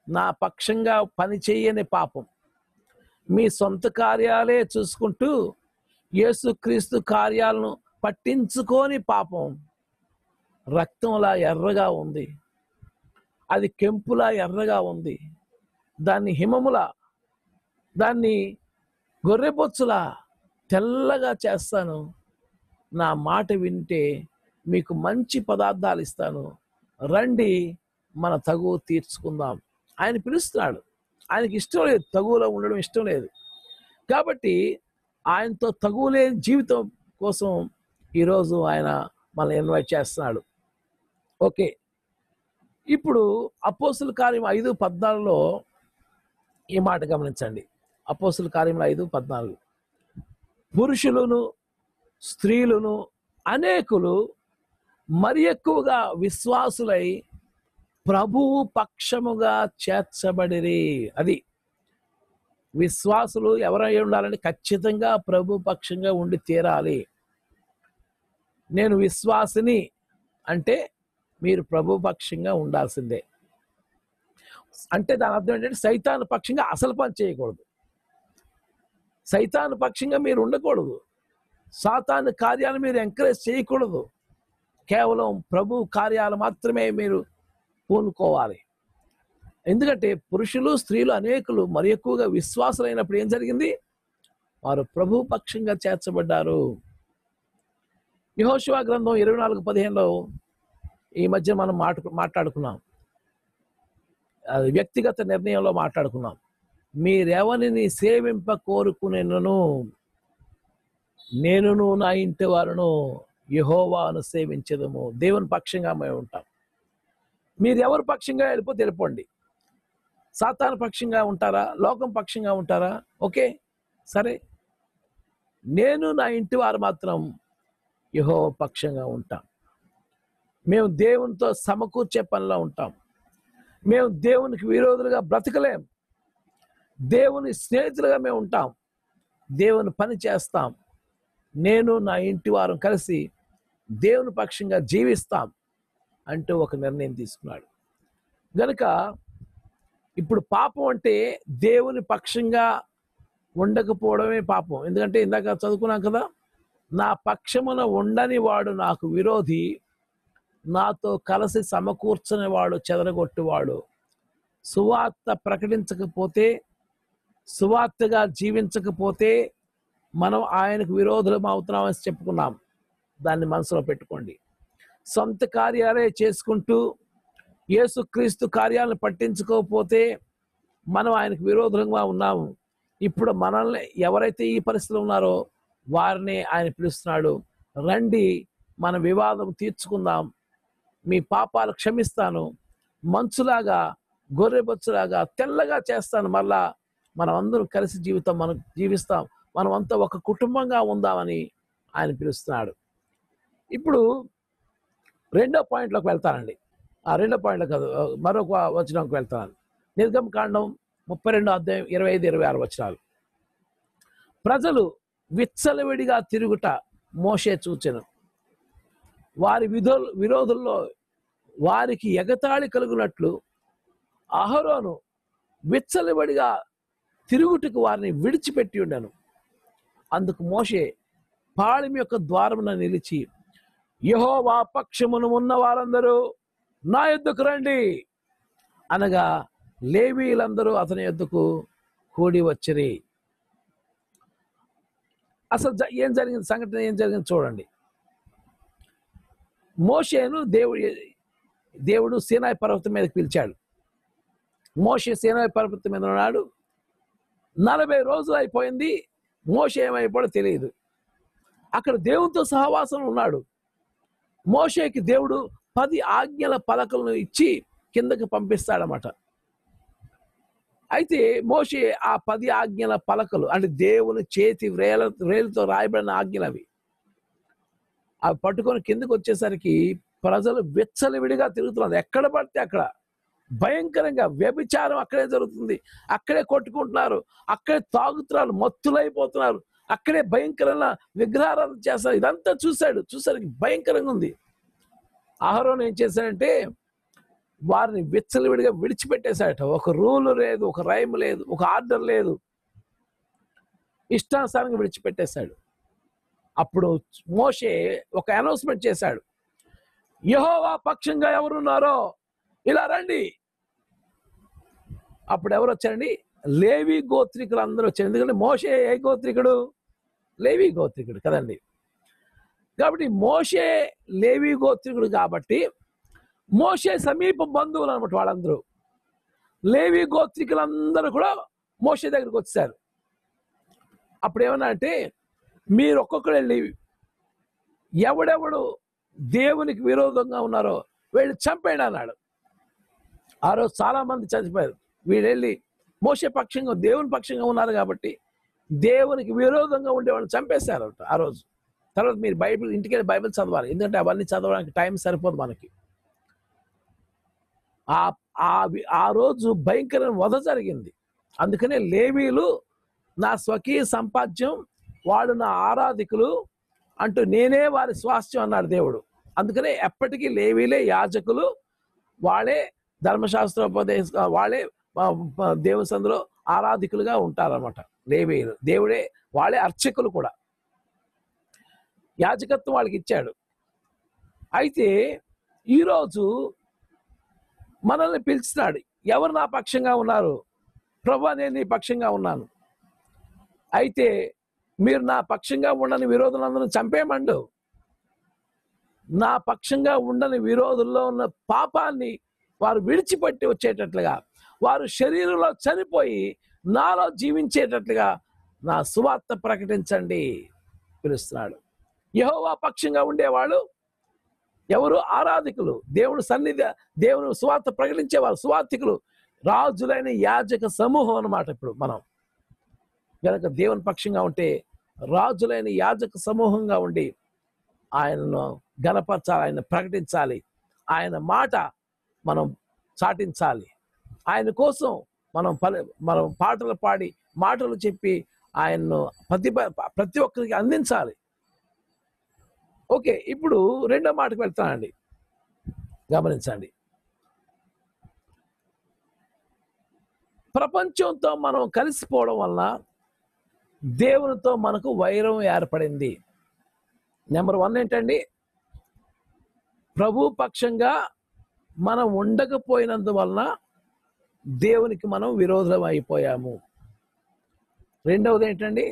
నా పక్షంగా పని చేయని పాపం మీ సొంత కార్యాలే చూసుకుంటూ యేసుక్రీస్తు కార్యాలను పట్టించుకోని పాపం రక్తంలా ఎర్రగా ఉంది అది కెంపులా ఎర్రగా ఉంది దాన్ని హిమములా దాన్ని గొర్రెబొచ్చులా తెల్లగా చేస్తాను నా మాట వింటే మీకు మంచి పదార్థాలు ఇస్తాను రండి మన తగు తీర్చుకుందాం ఆయన పిలుస్తున్నాడు ఆయనకి ఇష్టం లేదు తగువులో ఉండడం ఇష్టం లేదు కాబట్టి ఆయనతో తగువు లేని జీవితం కోసం ఈరోజు ఆయన మనల్ని ఇన్వైట్ చేస్తున్నాడు ఓకే ఇప్పుడు అపోసుల కార్యం ఐదు పద్నాలుగులో ఈ మాట గమనించండి అపోసుల కార్యంలో ఐదు పద్నాలుగు పురుషులను స్త్రీలను అనేకులు మరి ఎక్కువగా విశ్వాసులై ప్రభువు పక్షముగా చేర్చబడిరి అది విశ్వాసులు ఎవరై ఉండాలంటే ఖచ్చితంగా ప్రభు పక్షంగా ఉండి తీరాలి నేను విశ్వాసిని అంటే మీరు ప్రభు పక్షంగా ఉండాల్సిందే అంటే దాని అర్థం ఏంటంటే సైతాను పక్షంగా అసలు పని చేయకూడదు సైతాను పక్షంగా మీరు ఉండకూడదు సాతాను కార్యాలు మీరు ఎంకరేజ్ చేయకూడదు కేవలం ప్రభు కార్యాలు మాత్రమే మీరు పూనుకోవాలి ఎందుకంటే పురుషులు స్త్రీలు అనేకులు మరి ఎక్కువగా విశ్వాసులైనప్పుడు ఏం జరిగింది వారు ప్రభు పక్షంగా చేర్చబడ్డారు యహోశివా గ్రంథం ఇరవై నాలుగు పదిహేనులో ఈ మధ్య మనం మాట మాట్లాడుకున్నాం అది వ్యక్తిగత నిర్ణయంలో మాట్లాడుకున్నాం మీరెవరిని సేవింప కోరుకునేను నేనును నా ఇంటి వారును యహోవాను సేవించదము దేవుని పక్షంగా మేము ఉంటాం మీరు ఎవరి పక్షంగా వెళ్ళిపోతే వెళ్ళిపోండి సాతాను పక్షంగా ఉంటారా లోకం పక్షంగా ఉంటారా ఓకే సరే నేను నా ఇంటి వారు మాత్రం యహో పక్షంగా ఉంటాం మేము దేవునితో సమకూర్చే పనిలో ఉంటాం మేము దేవునికి విరోధులుగా బ్రతకలేం దేవుని స్నేహితులుగా మేము ఉంటాం దేవుని పని చేస్తాం నేను నా ఇంటి వారు కలిసి దేవుని పక్షంగా జీవిస్తాం అంటూ ఒక నిర్ణయం తీసుకున్నాడు గనుక ఇప్పుడు పాపం అంటే దేవుని పక్షంగా ఉండకపోవడమే పాపం ఎందుకంటే ఇందాక చదువుకున్నాం కదా నా పక్షమున ఉండని వాడు నాకు విరోధి నాతో కలిసి సమకూర్చని వాడు చెదరగొట్టువాడు సువార్త ప్రకటించకపోతే సువార్తగా జీవించకపోతే మనం ఆయనకు విరోధులం అవుతున్నామని చెప్పుకున్నాం దాన్ని మనసులో పెట్టుకోండి సొంత కార్యాలే చేసుకుంటూ యేసుక్రీస్తు కార్యాలను పట్టించుకోకపోతే మనం ఆయనకు విరోధంగా ఉన్నాము ఇప్పుడు మనల్ని ఎవరైతే ఈ పరిస్థితిలో ఉన్నారో వారిని ఆయన పిలుస్తున్నాడు రండి మన వివాదం తీర్చుకుందాం మీ పాపాలు క్షమిస్తాను మంచులాగా గొర్రెబొచ్చులాగా తెల్లగా చేస్తాను మళ్ళా మనం అందరం కలిసి జీవితం మనం జీవిస్తాం మనం అంతా ఒక కుటుంబంగా ఉందామని ఆయన పిలుస్తున్నాడు ఇప్పుడు రెండో పాయింట్లోకి వెళ్తానండి ఆ రెండో పాయింట్లో కాదు మరొక వచనంకి వెళ్తాను నిర్గమ కాండం ముప్పై రెండో అధ్యాయం ఇరవై ఐదు ఇరవై ఆరు వచనాలు ప్రజలు విచ్చలవిడిగా తిరుగుట మోసే చూచెను వారి విధో విరోధుల్లో వారికి ఎగతాళి కలుగునట్లు అహరోను విచ్చలవిడిగా తిరుగుటకు వారిని విడిచిపెట్టి ఉండను అందుకు మోషే పాళెం యొక్క ద్వారమున నిలిచి యహోవా పక్షమును ఉన్న వారందరూ నా యొద్దకు రండి అనగా లేవీలందరూ అతని యొద్దకు కూడి వచ్చిరి అసలు జ- ఏం జరిగింది సంఘటన ఏం జరిగింది చూడండి మోషేను దేవుడు దేవుడు సీనాయి పర్వతం మీదకి పిలిచాడు మోషే సీనాయి పర్వతం మీద ఉన్నాడు నలభై రోజులు అయిపోయింది మోషే ఏమైపోయాడో తెలియదు అక్కడ దేవునితో సహవాసం ఉన్నాడు మోషేకి దేవుడు పది ఆజ్ఞల పలకలను ఇచ్చి కిందకి పంపిస్తాడనమాట అయితే మోషే ఆ పది ఆజ్ఞల పలకలు అంటే దేవుని చేతి వ్రేల వ్రేలుతో రాయబడిన ఆజ్ఞలు అవి అవి పట్టుకొని కిందకు వచ్చేసరికి ప్రజలు విచ్చలవిడిగా తిరుగుతున్నారు ఎక్కడ పడితే అక్కడ భయంకరంగా వ్యభిచారం అక్కడే జరుగుతుంది అక్కడే కొట్టుకుంటున్నారు అక్కడే తాగుతున్నారు మత్తులైపోతున్నారు అక్కడే భయంకరంగా విగ్రహారాధన చేస్తారు ఇదంతా చూశాడు చూసరికి భయంకరంగా ఉంది ఆహారం ఏం చేశాడంటే వారిని విచ్చలవిడిగా విడిచిపెట్టేశాడట ఒక రూల్ లేదు ఒక రైమ్ లేదు ఒక ఆర్డర్ లేదు ఇష్టానుసారంగా విడిచిపెట్టేశాడు అప్పుడు మోషే ఒక అనౌన్స్మెంట్ చేశాడు యహోవా పక్షంగా ఎవరున్నారో ఇలా రండి అప్పుడు ఎవరు వచ్చారండి లేవి గోత్రికులు అందరూ వచ్చారు ఎందుకంటే మోషే ఏ గోత్రికుడు లేవి గోత్రికుడు కదండి కాబట్టి మోషే లేవి గోత్రికుడు కాబట్టి మోషే సమీప బంధువులు అనమాట వాళ్ళందరూ లేవి గోత్రికులందరూ కూడా మోషే దగ్గరికి వచ్చారు అప్పుడు ఏమన్నా అంటే మీరు ఒక్కొక్కరు వెళ్ళి ఎవడెవడు దేవునికి విరోధంగా ఉన్నారో వెళ్ళి చంపేయండి అన్నాడు ఆ రోజు చాలా మంది చనిపోయారు వీడు వెళ్ళి మోసే పక్షంగా దేవుని పక్షంగా ఉన్నారు కాబట్టి దేవునికి విరోధంగా ఉండే వాళ్ళని చంపేశారు ఆ రోజు తర్వాత మీరు బైబిల్ ఇంటికి వెళ్ళి బైబిల్ చదవాలి ఎందుకంటే అవన్నీ చదవడానికి టైం సరిపోదు మనకి ఆ ఆ వి- ఆ రోజు భయంకరమైన వధ జరిగింది అందుకనే లేవీలు నా స్వకీయ సంపాద్యం వాడు నా ఆరాధికులు అంటూ నేనే వారి స్వాస్థ్యం అన్నాడు దేవుడు అందుకనే ఎప్పటికీ లేవీలే యాజకులు వాళ్ళే ధర్మశాస్త్రోపదేశ వాళ్ళే ఆ, ఆ, దేవుని సందులో ఆరాధికులుగా ఉంటారన్నమాట లేవీలు దేవుడే వాళ్ళే అర్చకులు కూడా యాజకత్వం వాళ్ళకి ఇచ్చాడు అయితే ఈరోజు మనల్ని పిలుస్తున్నాడు ఎవరు నా పక్షంగా ఉన్నారు ప్రభా నేను నీ పక్షంగా ఉన్నాను అయితే మీరు నా పక్షంగా ఉండని విరోధులందరూ చంపేయమండు నా పక్షంగా ఉండని విరోధుల్లో ఉన్న పాపాన్ని వారు విడిచిపెట్టి వచ్చేటట్లుగా వారు శరీరంలో చనిపోయి నాలో జీవించేటట్లుగా నా సువార్త ప్రకటించండి పిలుస్తున్నాడు యెహోవా పక్షంగా ఉండేవాళ్ళు ఎవరు ఆరాధికులు దేవుడు సన్నిధి దేవుని సువార్త ప్రకటించేవారు సువార్థికులు రాజులైన యాజక సమూహం అన్నమాట ఇప్పుడు మనం కనుక దేవుని పక్షంగా ఉంటే రాజులైన యాజక సమూహంగా ఉండి ఆయనను గణపరచాలి ఆయన ప్రకటించాలి ఆయన మాట మనం చాటించాలి ఆయన కోసం మనం పలు మనం పాటలు పాడి మాటలు చెప్పి ఆయన్ను ప్రతి ప్రతి ఒక్కరికి అందించాలి ఓకే ఇప్పుడు రెండో మాటకు వెళ్తానండి గమనించండి ప్రపంచంతో మనం కలిసిపోవడం వలన దేవునితో మనకు వైరం ఏర్పడింది నెంబర్ వన్ ఏంటండి ప్రభు పక్షంగా మనం ఉండకపోయినందువలన దేవునికి మనం విరోధం అయిపోయాము రెండవది ఏంటండి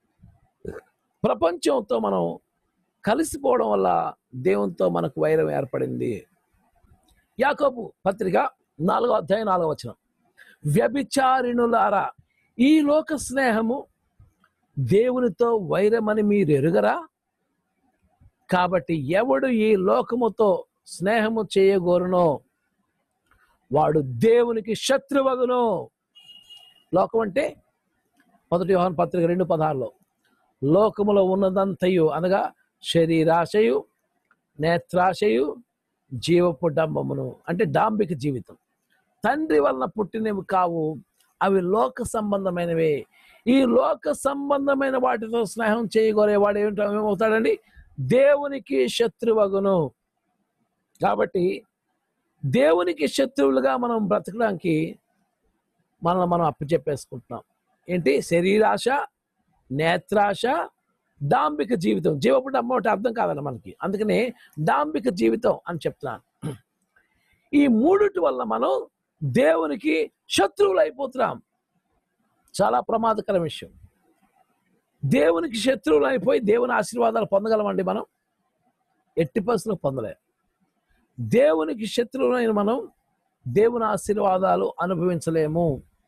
ప్రపంచంతో మనం కలిసిపోవడం వల్ల దేవునితో మనకు వైరం ఏర్పడింది యాకోబు పత్రిక నాలుగో అధ్యాయం నాలుగో వచనం వ్యభిచారిణులారా ఈ లోక స్నేహము దేవునితో వైరమని మీరు ఎరుగరా కాబట్టి ఎవడు ఈ లోకముతో స్నేహము చేయగోరునో వాడు దేవునికి శత్రువగును లోకం అంటే మొదటి యోహాను పత్రిక రెండు పదహారులో లోకములో ఉన్నదంతయు అనగా శరీరాశయు నేత్రాశయు జీవపు డంబమును అంటే డాంబిక జీవితం తండ్రి వలన పుట్టినవి కావు అవి లోక సంబంధమైనవే ఈ లోక సంబంధమైన వాటితో స్నేహం చేయగోరేవాడు ఏమిటో ఏమవుతాడండి దేవునికి శత్రువగును కాబట్టి దేవునికి శత్రువులుగా మనం బ్రతకడానికి మనల్ని మనం అప్పచెప్పేసుకుంటున్నాం ఏంటి శరీరాశ నేత్రాశ డాంబిక జీవితం జీవపు డమ్మ అంటే అర్థం కాదండి మనకి అందుకనే డాంబిక జీవితం అని చెప్తున్నాను ఈ మూడిటి వల్ల మనం దేవునికి శత్రువులు అయిపోతున్నాం చాలా ప్రమాదకర విషయం దేవునికి శత్రువులు అయిపోయి దేవుని ఆశీర్వాదాలు పొందగలమండి మనం ఎట్టి పరిస్థితుల్లో పొందలేం దేవునికి శత్రువులైన మనం దేవుని ఆశీర్వాదాలు అనుభవించలేము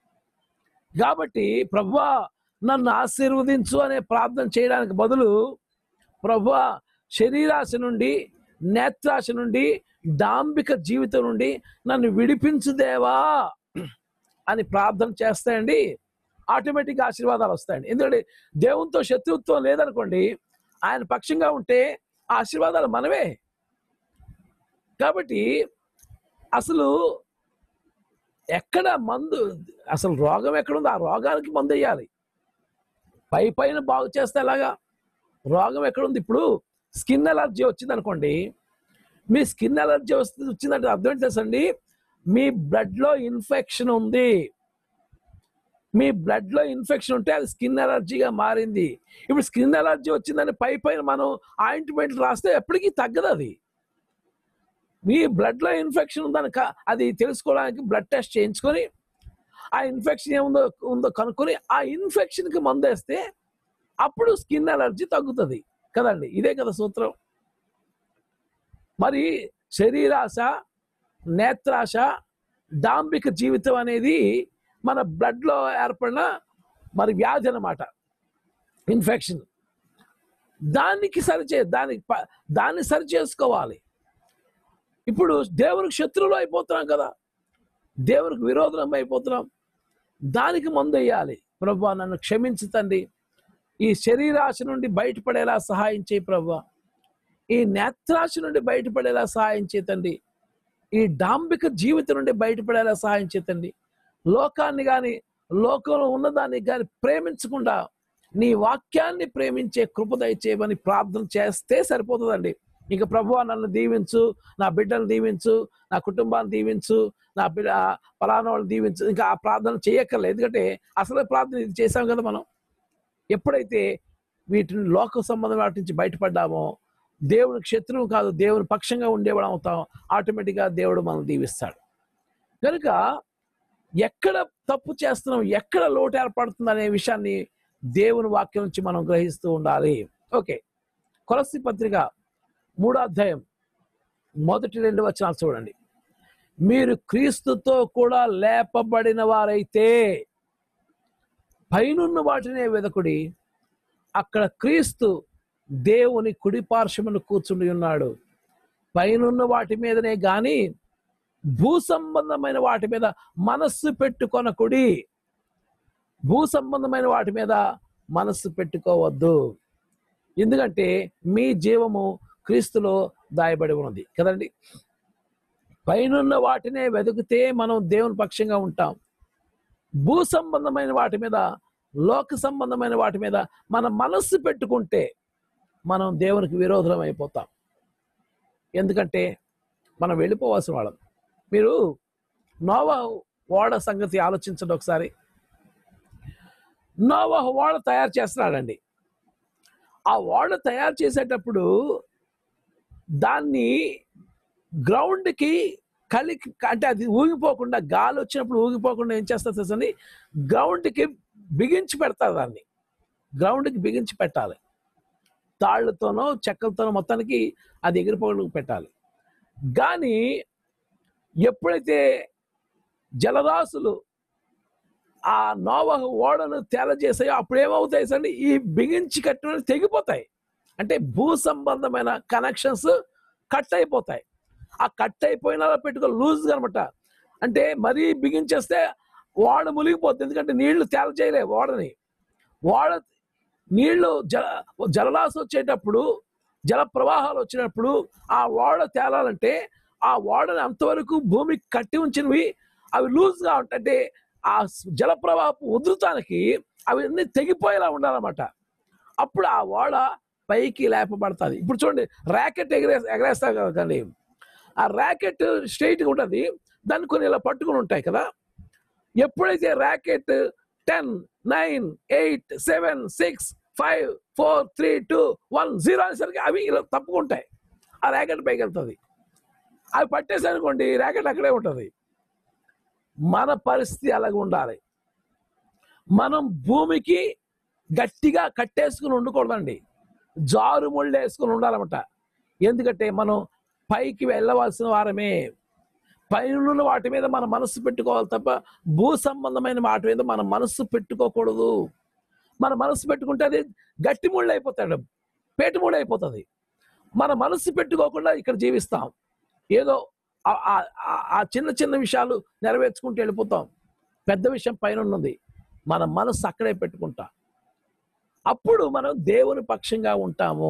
కాబట్టి ప్రభువా నన్ను ఆశీర్వదించు అనే ప్రార్థన చేయడానికి బదులు ప్రభువా శరీరాశ నుండి నేత్రాశ నుండి డాంబిక జీవితం నుండి నన్ను విడిపించు దేవా అని ప్రార్థన చేస్తాయండి ఆటోమేటిక్ ఆశీర్వాదాలు వస్తాయండి ఎందుకంటే దేవునితో శత్రుత్వం లేదనుకోండి ఆయన పక్షంగా ఉంటే ఆ ఆశీర్వాదాలు మనమే కాబట్టి అసలు ఎక్కడ మందు అసలు రోగం ఎక్కడుందో ఆ రోగానికి మందు వేయాలి పై పైన బాగు చేస్తే ఎలాగా రోగం ఎక్కడుంది ఇప్పుడు స్కిన్ ఎలర్జీ వచ్చింది అనుకోండి మీ స్కిన్ ఎలర్జీ వస్తుంది వచ్చిందంటే అర్థం ఏంటి తెలుసండి మీ blood లో ఇన్ఫెక్షన్ ఉంది మీ blood లో ఇన్ఫెక్షన్ ఉంటే అది స్కిన్ ఎలర్జీగా మారింది ఇప్పుడు స్కిన్ ఎలర్జీ వచ్చిందని పై పైన మనం ఆయింట్మెంట్ రాస్తే ఎప్పటికీ తగ్గదు అది మీ blood లో ఇన్ఫెక్షన్ ఉందని క- అది తెలుసుకోవడానికి బ్లడ్ టెస్ట్ చేయించుకొని ఆ ఇన్ఫెక్షన్ ఏముందో ఉందో కనుక్కొని ఆ ఇన్ఫెక్షన్ కి మందు వేస్తే అప్పుడు స్కిన్ ఎలర్జీ తగ్గుతుంది కదండి ఇదే కదా సూత్రం మరి శరీరాశ నేత్రాశ డాంబిక జీవితం అనేది మన blood లో ఏర్పడిన మరి వ్యాధి అన్నమాట ఇన్ఫెక్షన్ దానికి సరిచే దానికి ప- దాన్ని సరి చేసుకోవాలి ఇప్పుడు దేవునికి శత్రువులు అయిపోతున్నాం కదా దేవునికి విరోధం అయిపోతున్నాం దానికి మందు వేయాలి ప్రభు నన్ను క్షమించు తండ్రి ఈ శరీరాశ నుండి బయటపడేలా సహాయం చేయి ప్రభు ఈ నేత్రాశ నుండి బయటపడేలా సహాయం చేతండి ఈ డాంబిక జీవితం నుండి బయటపడేలా సహాయం చేతండి లోకాన్ని కానీ లోకంలో ఉన్నదాన్ని కానీ ప్రేమించకుండా నీ వాక్యాన్ని ప్రేమించే కృప దయచేయమని ప్రార్థన చేస్తే సరిపోతుందండి ఇక ప్రభు నన్ను దీవించు నా బిడ్డను దీవించు నా కుటుంబాన్ని దీవించు నా బిడ్డ ఫలానా వాళ్ళని దీవించు ఇంకా ఆ ప్రార్థన చేయక్కర్లేదు ఎందుకంటే అసలు ప్రార్థన ఇది చేసాం కదా మనం ఎప్పుడైతే వీటిని లోక సంబంధం వాటి నుంచి బయటపడ్డామో దేవునికి శత్రువు కాదు దేవుని పక్షంగా ఉండేవాడు అవుతాం ఆటోమేటిక్గా దేవుడు మనం దీవిస్తాడు కనుక ఎక్కడ తప్పు చేస్తున్నాం ఎక్కడ లోటు ఏర్పడుతుంది అనే విషయాన్ని దేవుని వాక్యం నుంచి మనం గ్రహిస్తూ ఉండాలి ఓకే కొలసి పత్రిక మూడో అధ్యాయం మొదటి రెండు వచనాలు చూడండి మీరు క్రీస్తుతో కూడా లేపబడిన వారైతే పైనున్న వాటినే వెదకుడి అక్కడ క్రీస్తు దేవుని కుడి పార్శ్వమును కూర్చుండి ఉన్నాడు పైనున్న వాటి మీదనే గాని భూ సంబంధమైన వాటి మీద మనస్సు పెట్టుకొనకుడి భూ సంబంధమైన వాటి మీద మనస్సు పెట్టుకోవద్దు ఎందుకంటే మీ జీవము క్రీస్తులో దాయబడి ఉన్నది కదండి పైనున్న వాటినే వెతికితే మనం దేవుని పక్షంగా ఉంటాం భూ సంబంధమైన వాటి మీద లోక సంబంధమైన వాటి మీద మన మనస్సు పెట్టుకుంటే మనం దేవునికి విరోధం అయిపోతాం ఎందుకంటే మనం వెళ్ళిపోవాల్సిన వాళ్ళం మీరు నోవా ఓడ సంగతి ఆలోచించండి ఒకసారి నోవా ఓడ తయారు చేస్తున్నాడండి ఆ ఓడ తయారు చేసేటప్పుడు దాన్ని గ్రౌండ్కి కలి అంటే అది ఊగిపోకుండా గాలి వచ్చినప్పుడు ఊగిపోకుండా ఏం చేస్తారు తెలుసండి గ్రౌండ్కి బిగించి పెడతారు దాన్ని గ్రౌండ్కి బిగించి పెట్టాలి తాళ్ళతోనో చెక్కలతోనో మొత్తానికి అది ఎగిరిపోకుండా పెట్టాలి కానీ ఎప్పుడైతే జలరాశులు ఆ నోవహ ఓడను తేల చేసాయో అప్పుడు ఏమవుతాయి సండి ఈ బిగించి కట్టిన తెగిపోతాయి అంటే భూ సంబంధమైన కనెక్షన్స్ కట్ అయిపోతాయి ఆ కట్ అయిపోయిన పెట్టుకో లూజ్ అనమాట అంటే మరీ బిగించేస్తే ఓడ మునిగిపోతుంది ఎందుకంటే నీళ్లు తేల చేయలే ఓడని ఓడ నీళ్లు జల జలరాశి వచ్చేటప్పుడు జల ప్రవాహాలు వచ్చినప్పుడు ఆ ఓడ తేలాలంటే ఆ ఓడని అంతవరకు భూమికి కట్టి ఉంచినవి అవి లూజ్గా ఉంటాయి అంటే ఆ జల ప్రవాహపు ఉధృతానికి అవి అన్ని తెగిపోయేలా ఉండాలన్నమాట అప్పుడు ఆ ఓడ పైకి లేపబడుతుంది ఇప్పుడు చూడండి ర్యాకెట్ ఎగరే ఎగరేస్తారు కదండి ఆ ర్యాకెట్ స్ట్రైట్గా ఉంటుంది దాన్ని కొన్ని ఇలా పట్టుకుని ఉంటాయి కదా ఎప్పుడైతే rocket ten nine eight seven six five four three two one zero అనేసరికి అవి ఇలా తప్పుకుంటాయి ఆ ర్యాకెట్ పైకి వెళ్తుంది అవి పట్టేసనుకోండి ర్యాకెట్ అక్కడే ఉంటుంది మన పరిస్థితి అలాగ ఉండాలి మనం భూమికి గట్టిగా కట్టేసుకుని ఉండకూడదండి జారు ముళ్ళు వేసుకుని ఉండాలన్నమాట ఎందుకంటే మనం పైకి వెళ్ళవలసిన వారమే పైన వాటి మీద మన మనస్సు పెట్టుకోవాలి తప్ప భూ సంబంధమైన వాటి మీద మన మనస్సు పెట్టుకోకూడదు మన మనస్సు పెట్టుకుంటే అది గట్టి ముళ్ళు అయిపోతాడు పేట ముళ్ళు అయిపోతుంది మన మనస్సు పెట్టుకోకుండా ఇక్కడ జీవిస్తాం ఏదో ఆ- ఆ- ఆ- ఆ చిన్న చిన్న విషయాలు నెరవేర్చుకుంటూ వెళ్ళిపోతాం పెద్ద విషయం పైన ఉన్నది మన మనస్సు అక్కడే పెట్టుకుంటా అప్పుడు మనం దేవుని పక్షంగా ఉంటాము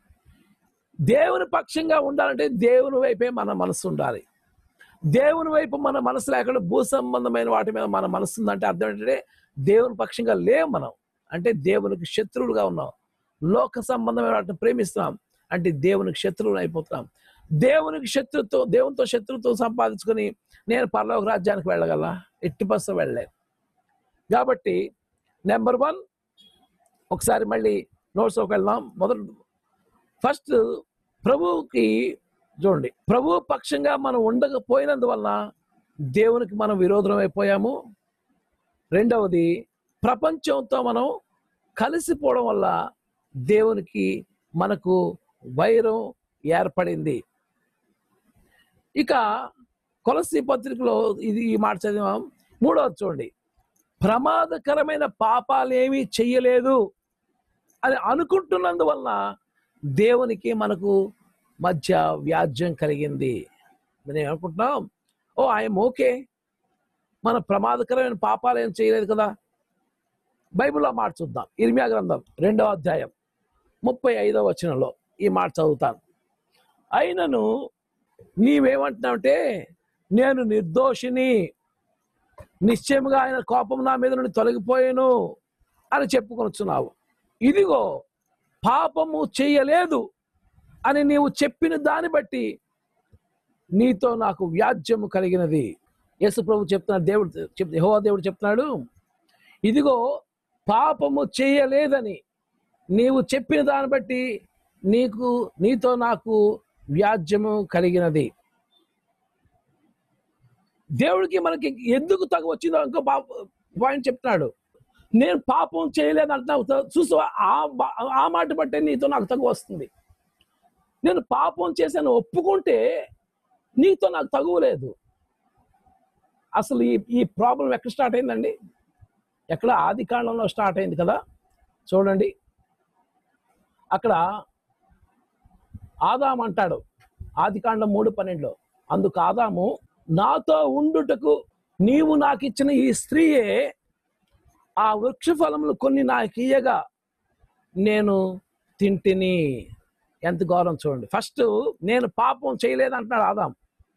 దేవుని పక్షంగా ఉండాలంటే దేవుని వైపే మన మనసు ఉండాలి దేవుని వైపు మన మనసు లేకుండా భూ సంబంధమైన వాటి మీద మన మనసు ఉందంటే అర్థం ఏంటంటే దేవుని పక్షంగా లేవు మనం అంటే దేవునికి శత్రువులుగా ఉన్నాం లోక సంబంధమైన వాటిని ప్రేమిస్తున్నాం అంటే దేవునికి శత్రువులు అయిపోతున్నాం దేవునికి శత్రుత్వం దేవునితో శత్రుత్వం సంపాదించుకొని నేను పరలోక రాజ్యానికి వెళ్ళగల ఎట్టి బస్సు వెళ్ళలేను కాబట్టి నెంబర్ వన్ ఒకసారి మళ్ళీ నోట్స్లోకి వెళ్దాం మొదటి ఫస్ట్ ప్రభువుకి చూడండి ప్రభు పక్షంగా మనం ఉండకపోయినందువలన దేవునికి మనం విరోధం అయిపోయాము రెండవది ప్రపంచంతో మనం కలిసిపోవడం వల్ల దేవునికి మనకు వైరం ఏర్పడింది ఇక కొలసి పత్రికలో ఇది ఈ మాట చదివాం మూడవది చూడండి ప్రమాదకరమైన పాపాలేమీ చెయ్యలేదు అని అనుకుంటున్నందువలన దేవునికి మనకు మధ్య వ్యాజ్యం కలిగింది మనం ఏమనుకుంటున్నాం ఓ ఐఎమ్ ఓకే మన ప్రమాదకరమైన పాపాలు ఏం చేయలేదు కదా బైబిల్లో మాట చూద్దాం ఇర్మియా గ్రంథం రెండవ అధ్యాయం ముప్పై ఐదవ వచనంలో ఈ మాట చదువుతాను అయినను నీవేమంటున్నావంటే నేను నిర్దోషిని నిశ్చయముగా ఆయన కోపం నా మీద నుండి తొలగిపోయాను అని చెప్పుకొనుచున్నావు ఇదిగో పాపము చేయలేదు అని నీవు చెప్పిన దాన్ని బట్టి నీతో నాకు వ్యాజ్యము కలిగినది యేసు ప్రభు చెప్తున్నాడు దేవుడు చెప్ యెహోవా దేవుడు చెప్తున్నాడు ఇదిగో పాపము చేయలేదని నీవు చెప్పిన దాన్ని బట్టి నీకు నీతో నాకు వ్యాజ్యము కలిగినది దేవుడికి మనకి ఎందుకు తగ వచ్చిందో ఇంకో పాయింట్ చెప్తున్నాడు నేను పాపం చేయలేదు అంటున్నావు చూసు ఆ బా- ఆ మాట బట్టే నీతో నాకు తగు వస్తుంది నేను పాపం చేశాను ఒప్పుకుంటే నీతో నాకు తగువలేదు అసలు ఈ ఈ ప్రాబ్లం ఎక్కడ స్టార్ట్ అయిందండి ఎక్కడ ఆది కాండంలో స్టార్ట్ అయింది కదా చూడండి అక్కడ ఆదాం అంటాడు ఆది కాండం మూడు పన్నెండులో అందుకు ఆదాము నాతో ఉండుటకు నీవు నాకు ఇచ్చిన ఈ స్త్రీయే ఆ వృక్ష ఫలములు కొన్ని నాకు ఇయ్యగా నేను తింటిని ఎంత గౌరవం చూడండి ఫస్ట్ నేను పాపం చేయలేదు అంటున్నాడు ఆదాం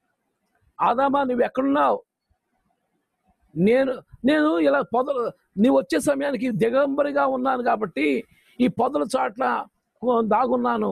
ఆదామా నువ్వు ఎక్కడున్నావు నేను నేను ఇలా పొదలు నీవు వచ్చే సమయానికి దిగంబరిగా ఉన్నాను కాబట్టి ఈ పొదల చాట్ల దాగున్నాను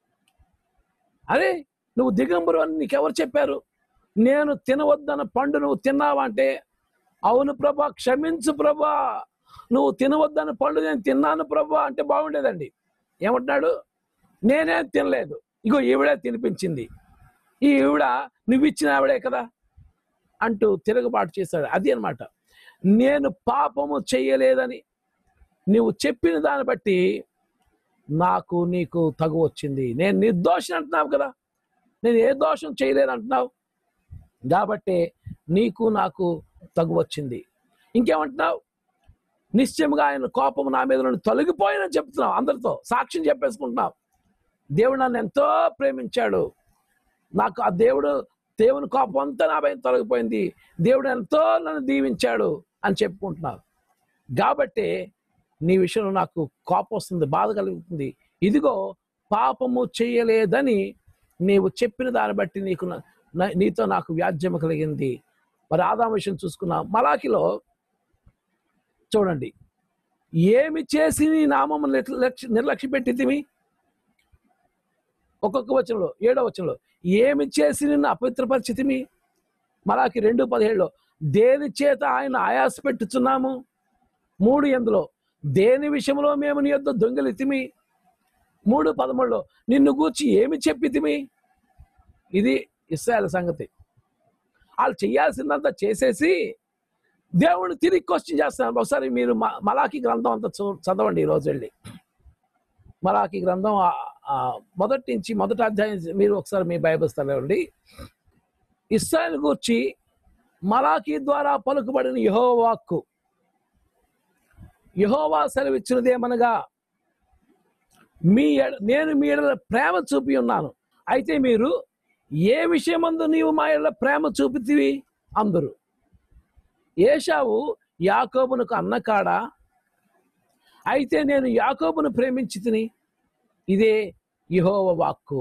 అరే నువ్వు దిగంబరు అని నీకెవరు చెప్పారు నేను తినవద్దన్న పండు నువ్వు తిన్నావా అంటే అవును ప్రభా క్షమించు ప్రభా నువ్వు తినవద్దన్న పండు నేను తిన్నాను ప్రభా అంటే బాగుండేదండి ఏమంటున్నాడు నేనే తినలేదు ఇగో ఈవిడే తినిపించింది ఈ ఈవిడ నువ్వు ఇచ్చిన ఆవిడే కదా అంటూ తిరగబాటు చేశాడు అది అన్నమాట నేను పాపము చెయ్యలేదని నువ్వు చెప్పిన దాన్ని బట్టి నాకు నీకు తగు వచ్చింది నేను నిర్దోషం అంటున్నావు కదా నేను ఏ దోషం చేయలేను అంటున్నావు కాబట్టి నీకు నాకు తగు వచ్చింది ఇంకేమంటున్నావు నిశ్చయముగా ఆయన కోపం నా మీద నుండి తొలగిపోయినని చెప్తున్నావు అందరితో సాక్ష్యం చెప్పేసుకుంటున్నావు దేవుడు నన్ను ఎంతో ప్రేమించాడు నాకు ఆ దేవుడు దేవుని కోపం అంతా నా పైన తొలగిపోయింది దేవుడు ఎంతో నన్ను దీవించాడు అని చెప్పుకుంటున్నావు కాబట్టి నీ విషయంలో నాకు కోపం వస్తుంది బాధ కలుగుతుంది ఇదిగో పాపము చేయలేదని నీవు చెప్పిన దాన్ని బట్టి నీకు నా- నా- నీతో నాకు వ్యాజ్యం కలిగింది మరి ఆదాం విషయం చూసుకున్నాం మలాకిలో చూడండి ఏమి చేసి నీ నామము నిర్లక్ష్య నిర్లక్ష్య పెట్టితివి ఒక్కొక్క వచనంలో ఏడో వచనంలో ఏమి చేసి నిన్ను అపవిత్రపరిచితిమి మలాకి రెండు పదిహేడులో దేని చేత ఆయన ఆయాస పెట్టుచున్నాము మూడు ఎందులో దేని విషయంలో మేము నీ యొద్ద దొంగలితిమి మూడు పదమూడులో నిన్ను గూర్చి ఏమి చెప్పితిమి ఇది ఇస్రాయల్ సంగతి వాళ్ళు చేయాల్సిందంతా చేసేసి దేవుడిని తిరిగి క్వశ్చన్ చేస్తున్నారు ఒకసారి మీరు మ- మలాకి గ్రంథం అంతా చూ- చదవండి ఈ రోజు వెళ్ళి మలాకి గ్రంథం ఆ- ఆ మొదటి నుంచి మొదటి అధ్యాయం మీరు ఒకసారి మీ బైబిల్ చదవండి ఇస్రాయల్ గూర్చి మలాకి ద్వారా పలుకుబడిన యహో వాక్కు యహోవా సెలవిచ్చినదేమనగా మీ ఎడ- నేను మీ ఎడల ప్రేమ చూపి ఉన్నాను అయితే మీరు ఏ విషయమందు నీవు మా ఎడల ప్రేమ చూపితివి అందరు ఏషావు యాకోబునకు అన్నకాడా అయితే నేను యాకోబును ప్రేమించి తిని ఇదే యహోవ వాక్కు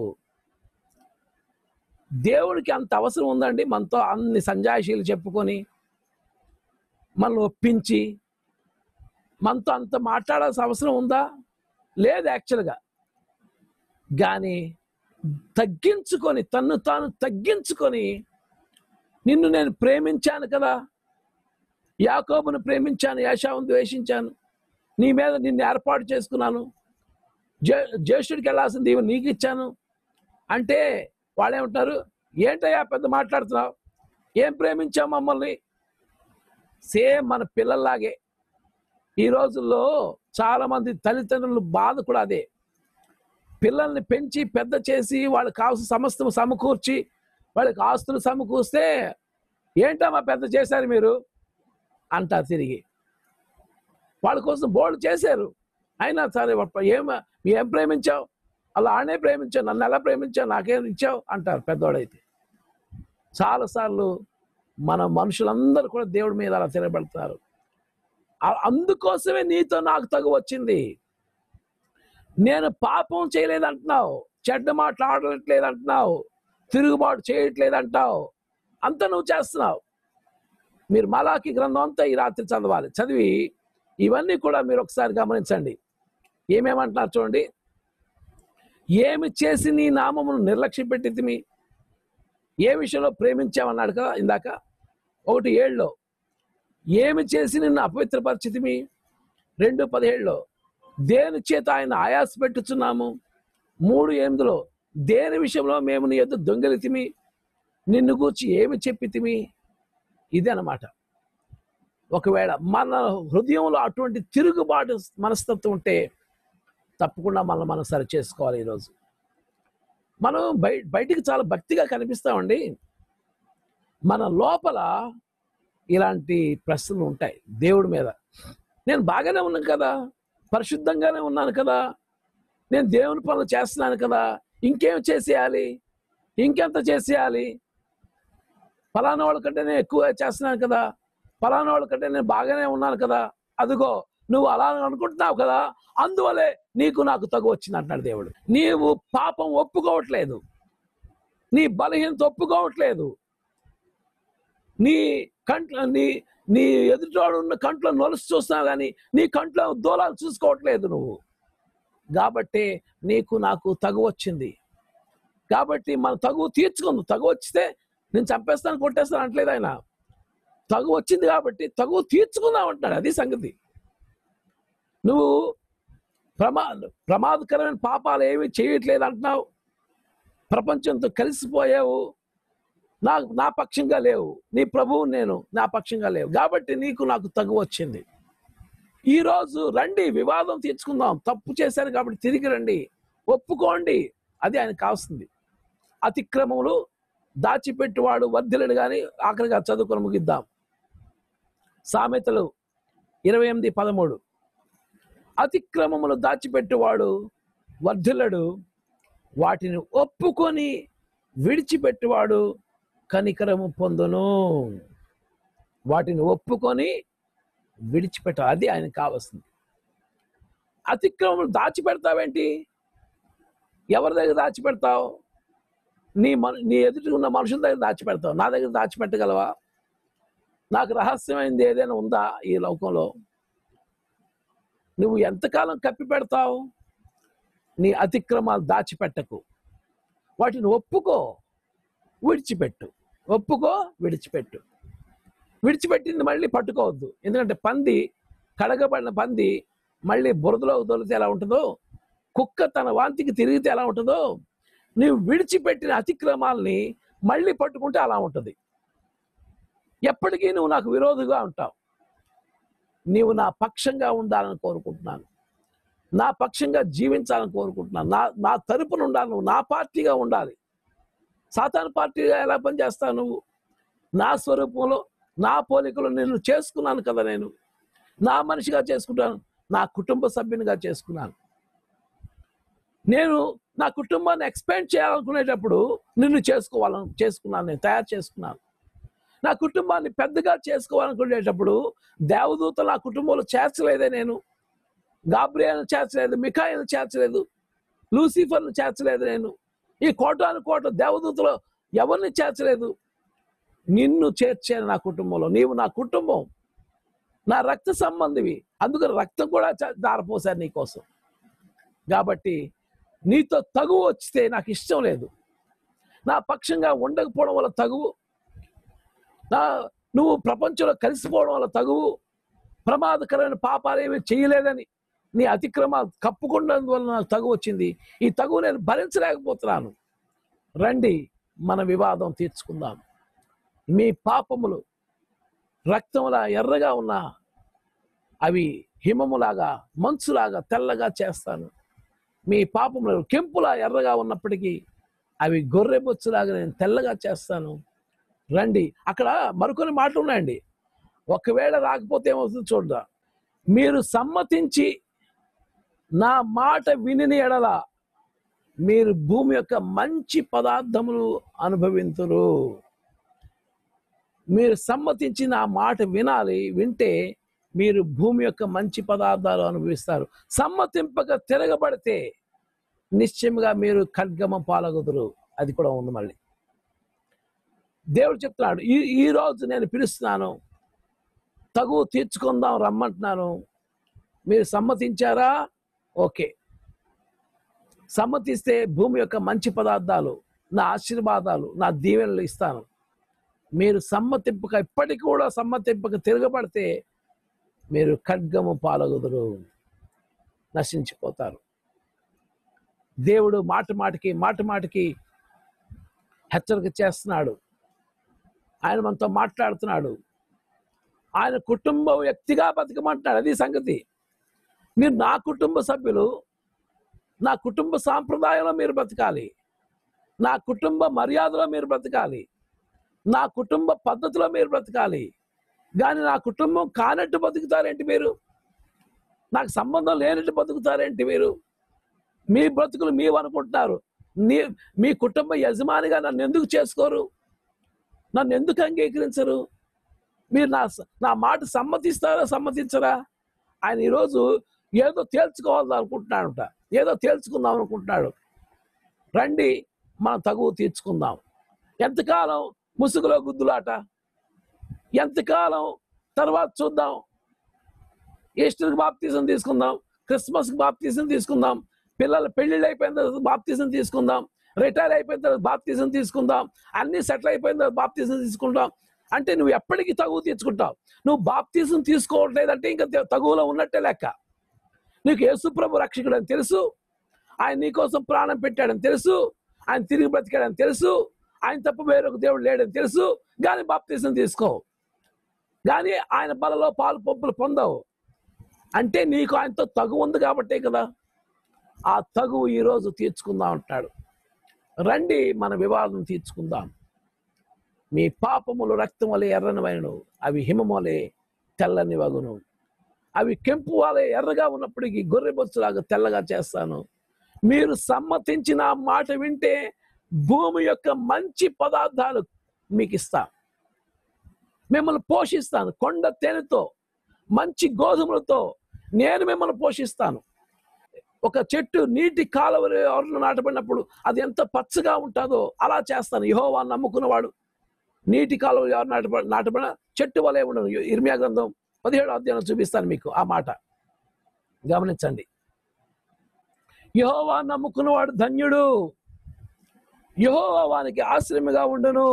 దేవుడికి అంత అవసరం ఉందండి మనతో అన్ని సంజాయిషీలు చెప్పుకొని మనల్ని ఒప్పించి మనతో అంత మాట్లాడాల్సిన అవసరం ఉందా లేదు యాక్చువల్గా కానీ తగ్గించుకొని తన్ను తాను తగ్గించుకొని నిన్ను నేను ప్రేమించాను కదా యాకోబును ప్రేమించాను యాషావును ద్వేషించాను నీ మీద నిన్ను ఏర్పాటు చేసుకున్నాను జే జ్యేష్ఠుడికి వెళ్ళాల్సింది ఇవి నీకు ఇచ్చాను అంటే వాళ్ళేమంటారు ఏంటయ్యా పెద్ద మాట్లాడుతున్నావు ఏం ప్రేమించావు మమ్మల్ని సేమ్ మన పిల్లల్లాగే ఈ రోజుల్లో చాలా మంది తల్లిదండ్రులు బాధ కూడా అదే పిల్లల్ని పెంచి పెద్ద చేసి వాళ్ళకి కావాల్సిన సమస్తం సమకూర్చి వాళ్ళకి ఆస్తులు సమకూర్స్తే ఏంటమ్మా పెద్ద చేశారు మీరు అంటారు తిరిగి వాళ్ళ కోసం బోర్డు చేశారు అయినా సరే వా- ఏం ఏం ప్రేమించావు అలా ఆనే ప్రేమించావు నన్ను ఎలా ప్రేమించావు నాకేం ఇచ్చావు అంటారు పెద్దోడైతే చాలాసార్లు మన మనుషులందరూ కూడా దేవుడి మీద అలా తిరగబడతారు ఆ- అందుకోసమే నీతో నాకు తగు వచ్చింది నేను పాపం చేయలేదంటున్నావు చెడ్డ మాటలు ఆడట్లేదు అంటున్నావు తిరుగుబాటు చేయట్లేదు అంటావు అంత నువ్వు చేస్తున్నావు మీరు మలాకి గ్రంథం అంతా ఈ రాత్రి చదవాలి చదివి ఇవన్నీ కూడా మీరు ఒకసారి గమనించండి ఏమేమంటున్నారు చూడండి ఏమి చేసి నీ నామమును నిర్లక్ష్యం పెట్టితిమి ఏ విషయంలో ప్రేమించామన్నాడు కదా ఇందాక ఒకటి ఏళ్ళలో ఏమి చేసి నిన్ను అపవిత్రపరిచితిమి రెండు పదిహేడులో దేని చేత ఆయన ఆయాస పెట్టుచున్నాము మూడు ఎనిమిదిలో దేని విషయంలో మేము నీ ఎద్దు దొంగలితిమి నిన్ను గూర్చి ఏమి చెప్పితిమి ఇది అన్నమాట ఒకవేళ మన హృదయంలో అటువంటి తిరుగుబాటు మనస్తత్వం ఉంటే తప్పకుండా మనం మనం సరి చేసుకోవాలి ఈరోజు మనం బయ బయటికి చాలా భక్తిగా కనిపిస్తామండి మన లోపల ఇలాంటి ప్రశ్నలు ఉంటాయి దేవుడి మీద నేను బాగానే ఉన్నాను కదా పరిశుద్ధంగానే ఉన్నాను కదా నేను దేవుని పనులు చేస్తున్నాను కదా ఇంకేం చేసేయాలి ఇంకెంత చేసేయాలి ఫలానా వాళ్ళ కంటే నేను ఎక్కువ చేస్తున్నాను కదా ఫలానా వాళ్ళ కంటే నేను బాగానే ఉన్నాను కదా అదిగో నువ్వు అలా అనుకుంటున్నావు కదా అందువలే నీకు నాకు తగు వచ్చింది అంటున్నాడు దేవుడు నీవు పాపం ఒప్పుకోవట్లేదు నీ బలహీనత ఒప్పుకోవట్లేదు నీ కంట్లో నీ నీ ఎదుటివాడు ఉన్న కంట్లో నొలుసు చూస్తున్నావు కానీ నీ కంట్లో దూలాలు చూసుకోవట్లేదు నువ్వు కాబట్టి నీకు నాకు తగు వచ్చింది కాబట్టి మన తగు తీర్చుకుంది తగు వచ్చితే నేను చంపేస్తాను కొట్టేస్తాను అంటలేదు ఆయన తగు వచ్చింది కాబట్టి తగు తీర్చుకుందాం అంటున్నాడు అది సంగతి నువ్వు ప్రమా ప్రమాదకరమైన పాపాలు ఏమీ చేయట్లేదు అంటున్నావు ప్రపంచంతో కలిసిపోయావు నా నా పక్షంగా లేవు నీ ప్రభువు నేను నా పక్షంగా లేవు కాబట్టి నీకు నాకు తగు వచ్చింది ఈరోజు రండి వివాదం తీర్చుకుందాం తప్పు చేశారు కాబట్టి తిరిగి రండి ఒప్పుకోండి అది ఆయన కావాల్సింది అతిక్రమములు దాచిపెట్టువాడు వర్ధిలడు కానీ ఆఖరిగా చదువుకొని ముగిద్దాం సామెతలు ఇరవై ఎనిమిది పదమూడు అతిక్రమములు దాచిపెట్టువాడు వర్ధిల్లడు వాటిని ఒప్పుకొని విడిచిపెట్టువాడు కనికరము పొందును వాటిని ఒప్పుకొని విడిచిపెట్ట అది ఆయన కావాల్సింది అతిక్రమములు దాచిపెడతావేంటి ఎవరి దగ్గర దాచిపెడతావు నీ మన నీ ఎదుటి ఉన్న మనుషుల దగ్గర దాచిపెడతావు నా దగ్గర దాచిపెట్టగలవా నాకు రహస్యమైంది ఏదైనా ఉందా ఈ లోకంలో నువ్వు ఎంతకాలం కప్పి పెడతావు నీ అతిక్రమాలు దాచిపెట్టకు వాటిని ఒప్పుకో విడిచిపెట్టు ఒప్పుకో విడిచిపెట్టు విడిచిపెట్టింది మళ్ళీ పట్టుకోవద్దు ఎందుకంటే పంది కడగబడిన పంది మళ్ళీ బురదలో దొరికితే ఎలా ఉంటుందో కుక్క తన వాంతికి తిరిగితే ఎలా ఉంటుందో నీవు విడిచిపెట్టిన అతిక్రమాల్ని మళ్ళీ పట్టుకుంటే అలా ఉంటుంది ఎప్పటికీ నువ్వు నాకు విరోధుగా ఉంటావు నీవు నా పక్షంగా ఉండాలని కోరుకుంటున్నాను నా పక్షంగా జీవించాలని కోరుకుంటున్నాను నా నా తరపున ఉండాలి నువ్వు నా పార్టీగా ఉండాలి సాతాను పార్టీగా ఎలా పనిచేస్తావు నువ్వు నా స్వరూపంలో నా పోలికలో నేను చేసుకున్నాను కదా నేను నా మనిషిగా చేసుకుంటాను నా కుటుంబ సభ్యునిగా చేసుకున్నాను నేను నా కుటుంబాన్ని ఎక్స్పాండ్ చేయాలనుకునేటప్పుడు నిన్ను చేసుకోవాలని చేసుకున్నాను నేను తయారు చేసుకున్నాను నా కుటుంబాన్ని పెద్దగా చేసుకోవాలనుకునేటప్పుడు దేవదూత నా కుటుంబంలో చేర్చలేదే నేను గాబ్రియాను చేర్చలేదు మిఖాయిను చేర్చలేదు లూసిఫర్ను చేర్చలేదు నేను ఈ కోటాను కోట దేవదూతలో ఎవరిని చేర్చలేదు నిన్ను చేర్చాను నా కుటుంబంలో నీవు నా కుటుంబం నా రక్త సంబంధివి అందుకని రక్తం కూడా చ- ధారపోశారు నీకోసం కాబట్టి నీతో తగువు వచ్చితే నాకు ఇష్టం లేదు నా పక్షంగా ఉండకపోవడం వల్ల తగువు నా నువ్వు ప్రపంచంలో కలిసిపోవడం వల్ల తగువు ప్రమాదకరమైన పాపాలు ఏమీ చేయలేదని నీ అతిక్రమాలు కప్పుకున్నందువల్ల నాకు తగు వచ్చింది ఈ తగువు నేను భరించలేకపోతున్నాను రండి మన వివాదం తీర్చుకుందాం మీ పాపములు రక్తంలా ఎర్రగా ఉన్న అవి హిమములాగా మంచులాగా తెల్లగా చేస్తాను మీ పాపములు కెంపులా ఎర్రగా ఉన్నప్పటికీ అవి గొర్రె బొచ్చులాగా నేను తెల్లగా చేస్తాను రండి అక్కడ మరికొన్ని మాటలు ఉన్నాయండి ఒకవేళ రాకపోతే ఏమవుతుంది చూడరా మీరు సమ్మతించి నా మాట విని ఎడల మీరు భూమి యొక్క మంచి పదార్థములు అనుభవింతురు మీరు సమ్మతించి నా మాట వినాలి వింటే మీరు భూమి యొక్క మంచి పదార్థాలు అనుభవిస్తారు సమ్మతింపక తిరగబడితే నిశ్చయముగా మీరు ఖడ్గమ పాలగుదురు అది కూడా ఉంది మళ్ళీ దేవుడు చెప్తున్నాడు ఈ ఈ రోజు నేను పిలుస్తున్నాను తగు తీర్చుకుందాం రమ్మంటున్నాను మీరు సమ్మతించారా ఓకే సమ్మతిస్తే భూమి యొక్క మంచి పదార్థాలు నా ఆశీర్వాదాలు నా దీవెనలు ఇస్తాను మీరు సమ్మతింపక ఇప్పటికి కూడా సమ్మతింపక తిరగబడితే మీరు ఖడ్గము పాలగుదురు నశించిపోతారు దేవుడు మాట మాటికి మాట మాటికి హెచ్చరిక చేస్తున్నాడు ఆయన మనతో మాట్లాడుతున్నాడు ఆయన కుటుంబ వ్యక్తిగా బతకమంటున్నాడు అది సంగతి మీరు నా కుటుంబ సభ్యులు నా కుటుంబ సాంప్రదాయంలో మీరు బతకాలి నా కుటుంబ మర్యాదలో మీరు బ్రతకాలి నా కుటుంబ పద్ధతిలో మీరు బ్రతకాలి కానీ నా కుటుంబం కానట్టు బతుకుతారేంటి మీరు నాకు సంబంధం లేనట్టు బతుకుతారేంటి మీరు మీ బ్రతుకులు మీవు అనుకుంటున్నారు నీ మీ కుటుంబ యజమానిగా నన్ను ఎందుకు చేసుకోరు నన్ను ఎందుకు అంగీకరించరు మీరు నా స- నా మాట సమ్మతిస్తారా సమ్మతించరా ఆయన ఈరోజు ఏదో తేల్చుకోవాలి అనుకుంటున్నాడంట ఏదో తేల్చుకుందాం అనుకుంటున్నాడు రండి మనం తగువ తీర్చుకుందాం ఎంతకాలం ముసుగులో గుద్దులాట ఎంతకాలం తర్వాత చూద్దాం ఈస్టర్కి బాప్తీసం తీసుకుందాం క్రిస్మస్కి బాప్తీసం తీసుకుందాం పిల్లల పెళ్ళిళ్ళు అయిపోయిన తర్వాత బాప్తీసం తీసుకుందాం రిటైర్ అయిపోయిన తర్వాత బాప్తీసం తీసుకుందాం అన్ని సెటిల్ అయిపోయిన తర్వాత బాప్తీసం తీసుకుంటాం అంటే నువ్వు ఎప్పటికీ తగువ తీర్చుకుంటావు నువ్వు బాప్తీసం తీసుకోవట్లేదంటే ఇంకా తే- తగువలో ఉన్నట్టే లెక్క నీకు యేసుప్రభు రక్షకుడు అని తెలుసు ఆయన నీకోసం ప్రాణం పెట్టాడని తెలుసు ఆయన తిరిగి బ్రతికాడని తెలుసు ఆయన తప్ప వేరొక దేవుడు లేడని తెలుసు కానీ బాప్తీసం తీసుకో కానీ ఆయన బలలో పాలు పంపులు పొందవు అంటే నీకు ఆయనతో తగు ఉంది కాబట్టే కదా ఆ తగువు ఈరోజు తీర్చుకుందాం అంటాడు రండి మన వివాదం తీర్చుకుందాం మీ పాపములు రక్తం వలె ఎర్రనివైనను అవి హిమములే తెల్లని వగును అవి కెంపు వలె ఎర్రగా ఉన్నప్పటికీ గొర్రె బొచ్చులాగా తెల్లగా చేస్తాను మీరు సమ్మతించిన ఆ మాట వింటే భూమి యొక్క మంచి పదార్థాలు మీకు ఇస్తా మిమ్మల్ని పోషిస్తాను కొండ తేనెతో మంచి గోధుమలతో నేను మిమ్మల్ని పోషిస్తాను ఒక చెట్టు నీటి కాలువలు ఎవరిని నాటబడినప్పుడు అది ఎంత పచ్చగా ఉంటుందో అలా చేస్తాను యహోవా నమ్ముకున్నవాడు నీటి కాలువలు ఎవరు నాటబడి నాటబడిన చెట్టు వలె ఉండను ఇర్మియా గ్రంథం పదిహేడు అధ్యాయం చూపిస్తాను మీకు ఆ మాట గమనించండి యహోవా నమ్ముకున్నవాడు ధన్యుడు యహోవా వానికి ఆశ్రయముగా ఉండును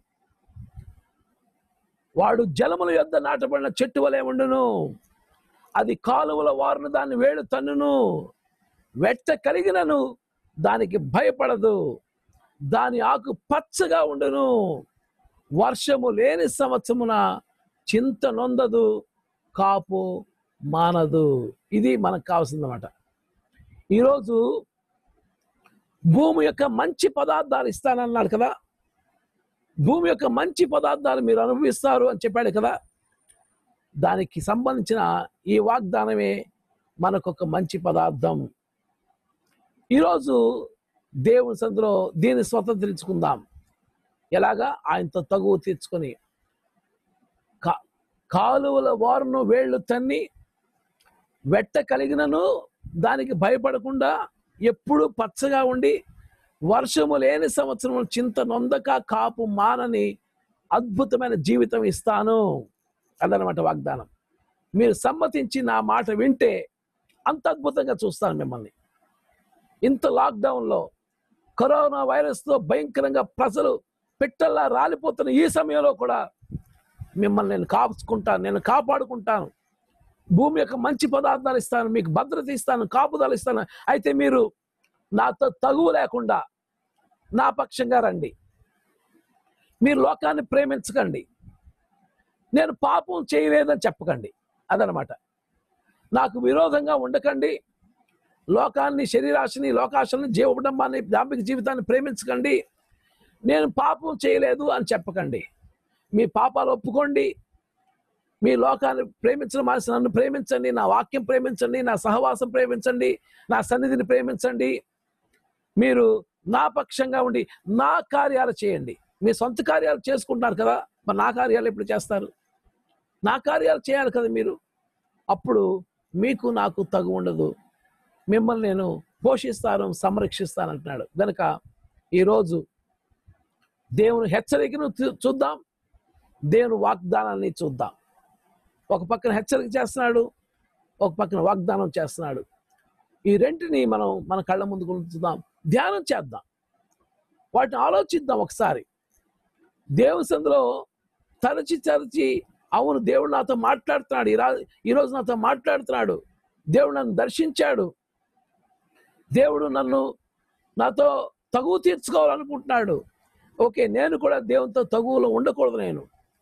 వాడు జలముల యొద్ద నాటబడిన చెట్టు వలె ఉండును అది కాలువల వారును దాన్ని వేడు తన్నును వెట్ట కలిగినను దానికి భయపడదు దాని ఆకు పచ్చగా ఉండును వర్షము లేని సంవత్సరమున చింత నొందదు కాపు మానదు ఇది మనకు కావాల్సిందన్నమాట ఈరోజు భూమి యొక్క మంచి పదార్థాలు ఇస్తానన్నాడు కదా భూమి యొక్క మంచి పదార్థాలు మీరు అనుభవిస్తారు అని చెప్పాడు కదా దానికి సంబంధించిన ఈ వాగ్దానమే మనకు ఒక మంచి పదార్థం ఈరోజు దేవుని సందులో దీన్ని స్వతంత్రించుకుందాం ఎలాగా ఆయనతో తగువ తీర్చుకొని కా కాలువల వారును వేళ్ళు తన్ని వెట్ట కలిగినను దానికి భయపడకుండా ఎప్పుడు పచ్చగా ఉండి వర్షము లేని సంవత్సరం చింత నొందక కాపు మానని అద్భుతమైన జీవితం ఇస్తాను అదనమాట వాగ్దానం మీరు సమ్మతించి నా మాట వింటే అంత అద్భుతంగా చూస్తాను మిమ్మల్ని ఇంత లాక్డౌన్లో కరోనా వైరస్తో భయంకరంగా ప్రజలు పిట్టల్లా రాలిపోతున్న ఈ సమయంలో కూడా మిమ్మల్ని నేను కాపుకుంటాను నేను కాపాడుకుంటాను భూమి యొక్క మంచి పదార్థాలు ఇస్తాను మీకు భద్రత ఇస్తాను కాపుదల ఇస్తాను అయితే మీరు నాతో తగువ లేకుండా నా పక్షంగా రండి మీరు లోకాన్ని ప్రేమించకండి నేను పాపం చేయలేదని చెప్పకండి అదనమాట నాకు విరోధంగా ఉండకండి లోకాన్ని శరీరాశని లోకాశని జీవకుటుంబాన్ని దాంపిక జీవితాన్ని ప్రేమించకండి నేను పాపం చేయలేదు అని చెప్పకండి మీ పాపాలు ఒప్పుకోండి మీ లోకాన్ని ప్రేమించడం మానేసి నన్ను ప్రేమించండి నా వాక్యం ప్రేమించండి నా సహవాసం ప్రేమించండి నా సన్నిధిని ప్రేమించండి మీరు నా పక్షంగా ఉండి నా కార్యాలు చేయండి మీ సొంత కార్యాలు చేసుకుంటున్నారు కదా మరి నా కార్యాలు ఎప్పుడు చేస్తారు నా కార్యాలు చేయాలి కదా మీరు అప్పుడు మీకు నాకు తగు ఉండదు మిమ్మల్ని నేను పోషిస్తాను సంరక్షిస్తాను అంటున్నాడు కనుక ఈరోజు దేవుని హెచ్చరికను చూ- చూద్దాం దేవుని వాగ్దానాన్ని చూద్దాం ఒక పక్కన హెచ్చరిక చేస్తున్నాడు ఒక పక్కన వాగ్దానం చేస్తున్నాడు ఈ రెంటిని మనం మన కళ్ళ ముందు ఉంచుదాం ధ్యానం చేద్దాం వాటిని ఆలోచిద్దాం ఒకసారి దేవుని సందులో తరచి తరచి అవును దేవుడు నాతో మాట్లాడుతున్నాడు ఈ రా- ఈరోజు నాతో మాట్లాడుతున్నాడు దేవుడు నన్ను దర్శించాడు దేవుడు నన్ను నాతో తగువ తీర్చుకోవాలనుకుంటున్నాడు ఓకే నేను కూడా దేవునితో తగువలో ఉండకూడదు నేను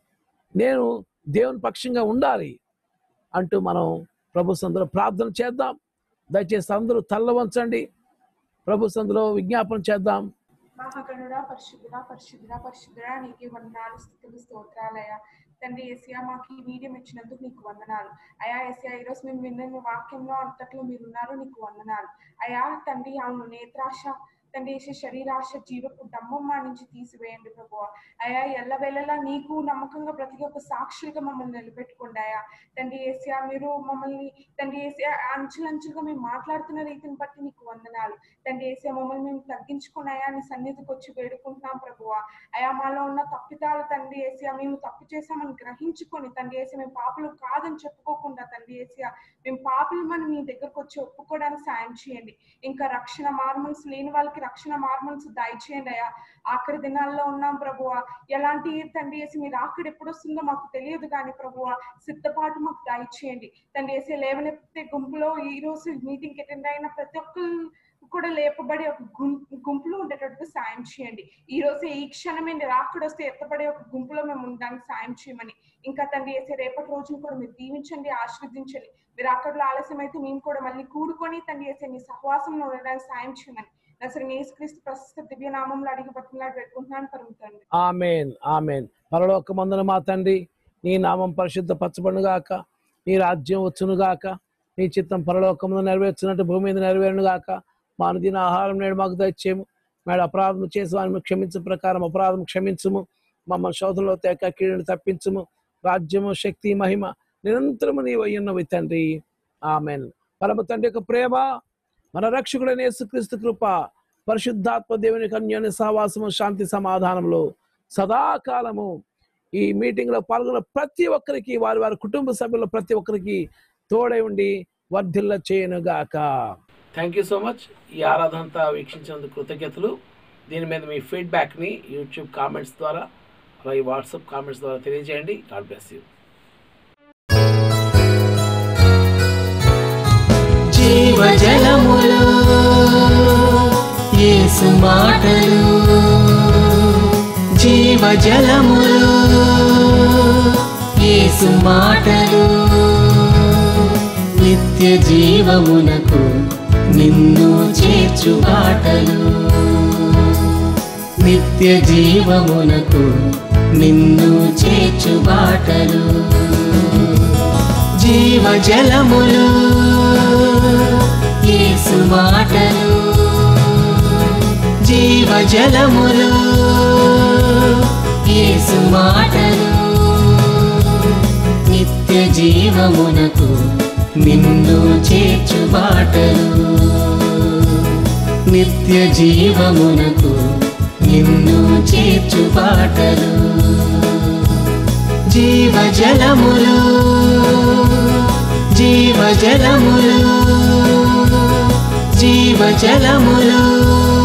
నేను దేవుని పక్షంగా ఉండాలి అంటూ మనం ప్రభు సందులో ప్రార్థన చేద్దాం దయచేసి అందరూ తల్ల వంచండి ప్రభు సందులో విజ్ఞాపన చేద్దాం మహాగణుడా పరిశుద్ధుడా పరిశుద్ధుడా పరిశుద్ధుడా నీకే వందనాలు స్థుతులు స్తోత్రాలయ తండ్రి ఏసియా మాకు ఈ మీడియం ఇచ్చినందుకు నీకు వందనాలు అయా ఏసియా ఈరోజు మేము విన్న వాక్యంలో అంతట్లో మీరు ఉన్నారు నీకు వందనాలు అయా తండ్రి అవును నేత్రాశ తండ్రి ఏసే శరీరాశ జీవపు డమ్మమ్మ నుంచి తీసివేయండి ప్రభు అయా ఎల్లవేళలా నీకు నమ్మకంగా ప్రతి ఒక్క సాక్షులుగా మమ్మల్ని నిలబెట్టుకోండి అయా తండ్రి ఏసియా మీరు మమ్మల్ని తండ్రి ఏసియా అంచులంచులుగా మేము మాట్లాడుతున్న రీతిని బట్టి నీకు వందనాలు తండ్రి ఏసే మమ్మల్ని మేము తగ్గించుకుని అయా నీ సన్నిధికి వచ్చి వేడుకుంటున్నాం ప్రభువా అయా మాలో ఉన్న తప్పిదాలు తండ్రి ఏసియా మేము తప్పు చేశామని గ్రహించుకొని తండ్రి ఏసి మేము పాపలు కాదని చెప్పుకోకుండా తండ్రి ఏసియా మేము పాపలమని మీ దగ్గరకు వచ్చి ఒప్పుకోవడానికి సాయం చేయండి ఇంకా రక్షణ మార్మల్స్ లేని వాళ్ళకి రక్షణ మార్మల్స్ దయచేయండి అయ్యా ఆఖరి దినాల్లో ఉన్నాం ప్రభువా ఎలాంటి తండ్రి వేసి మీరు ఆఖరి ఎప్పుడు వస్తుందో మాకు తెలియదు కానీ ప్రభువా సిద్ధపాటు మాకు దయచేయండి తండ్రి వేసి లేవనెత్తే గుంపులో ఈ రోజు మీటింగ్ అటెండ్ అయిన ప్రతి ఒక్కరు కూడా లేపబడి ఒక గుం- గుంపులో ఉండేటట్టుగా సాయం చేయండి ఈ రోజు ఈ క్షణమే రాకుడు వస్తే ఎత్తపడే ఒక గుంపులో మేము ఉండడానికి సాయం చేయమని ఇంకా తండ్రి వేసే రేపటి రోజును కూడా మీరు దీవించండి ఆశీర్వదించండి మీరు అక్కడలో ఆలస్యం అయితే మేము కూడా మళ్ళీ కూడుకొని తండ్రి వేసే మీ సహవాసంలో ఉండడానికి సాయం చేయమని అసలు యేసుక్రీస్తు ప్రస్తుత దివ్య నామంలో అడిగి బతున్నాడు పెట్టుకుంటున్నాను పరుగుతండి ఆమెన్ ఆమెన్ పరలోక మందున మా తండ్రి నీ నామం పరిశుద్ధ పచ్చబడుగాక నీ రాజ్యం వచ్చునుగాక నీ చిత్తం పరలోకమును నెరవేర్చినట్టు భూమి మీద నెరవేరునుగాక మా అనుదిన ఆహారం నేడు మాకు దయచేయము మేడ అపరాధం చేసి వారిని క్షమించు ప్రకారం అపరాధం క్షమించుము మమ్మల్ని శోధనలో తేక కీడుని తప్పించుము రాజ్యము శక్తి మహిమ నిరంతరము నీ వయ్యున్నవి తండ్రి ఆమెన్ పరమ తండ్రి యొక్క ప్రేమ మన రక్షకుడైన యేసుక్రీస్తు కృప పరిశుద్ధాత్మ దేవుని కన్యోని సహవాసము శాంతి సమాధానంలో సదాకాలము ఈ మీటింగ్ లో పాల్గొన్న ప్రతి ఒక్కరికి వారి వారి కుటుంబ సభ్యుల ప్రతి ఒక్కరికి తోడై ఉండి వర్ధిల్ల చేయనుగాక థ్యాంక్ యూ సో మచ్ ఈ ఆరాధన అంతా వీక్షించినందుకు కృతజ్ఞతలు దీని మీద మీ ఫీడ్బ్యాక్ని యూట్యూబ్ కామెంట్స్ ద్వారా అలాగే వాట్సాప్ కామెంట్స్ ద్వారా తెలియజేయండి గాడ్ బ్లెస్ యూ జీవజలములు యేసు మాటలు జీవజలములు యేసు మాటలు నిత్య జీవమునకు నిన్ను చేర్చు బాటలు నిత్య జీవమునకు నిన్ను చేర్చు బాటలు జీవజలములు యేసు మాటలు జీవజలములు యేసు మాటలు నిత్య జీవమునకు నిన్ను చేర్చు బాటలు నిత్య జీవమునకు నిన్ను చేర్చు బాటలు జీవజలములు జీవజలములు జీవజలములు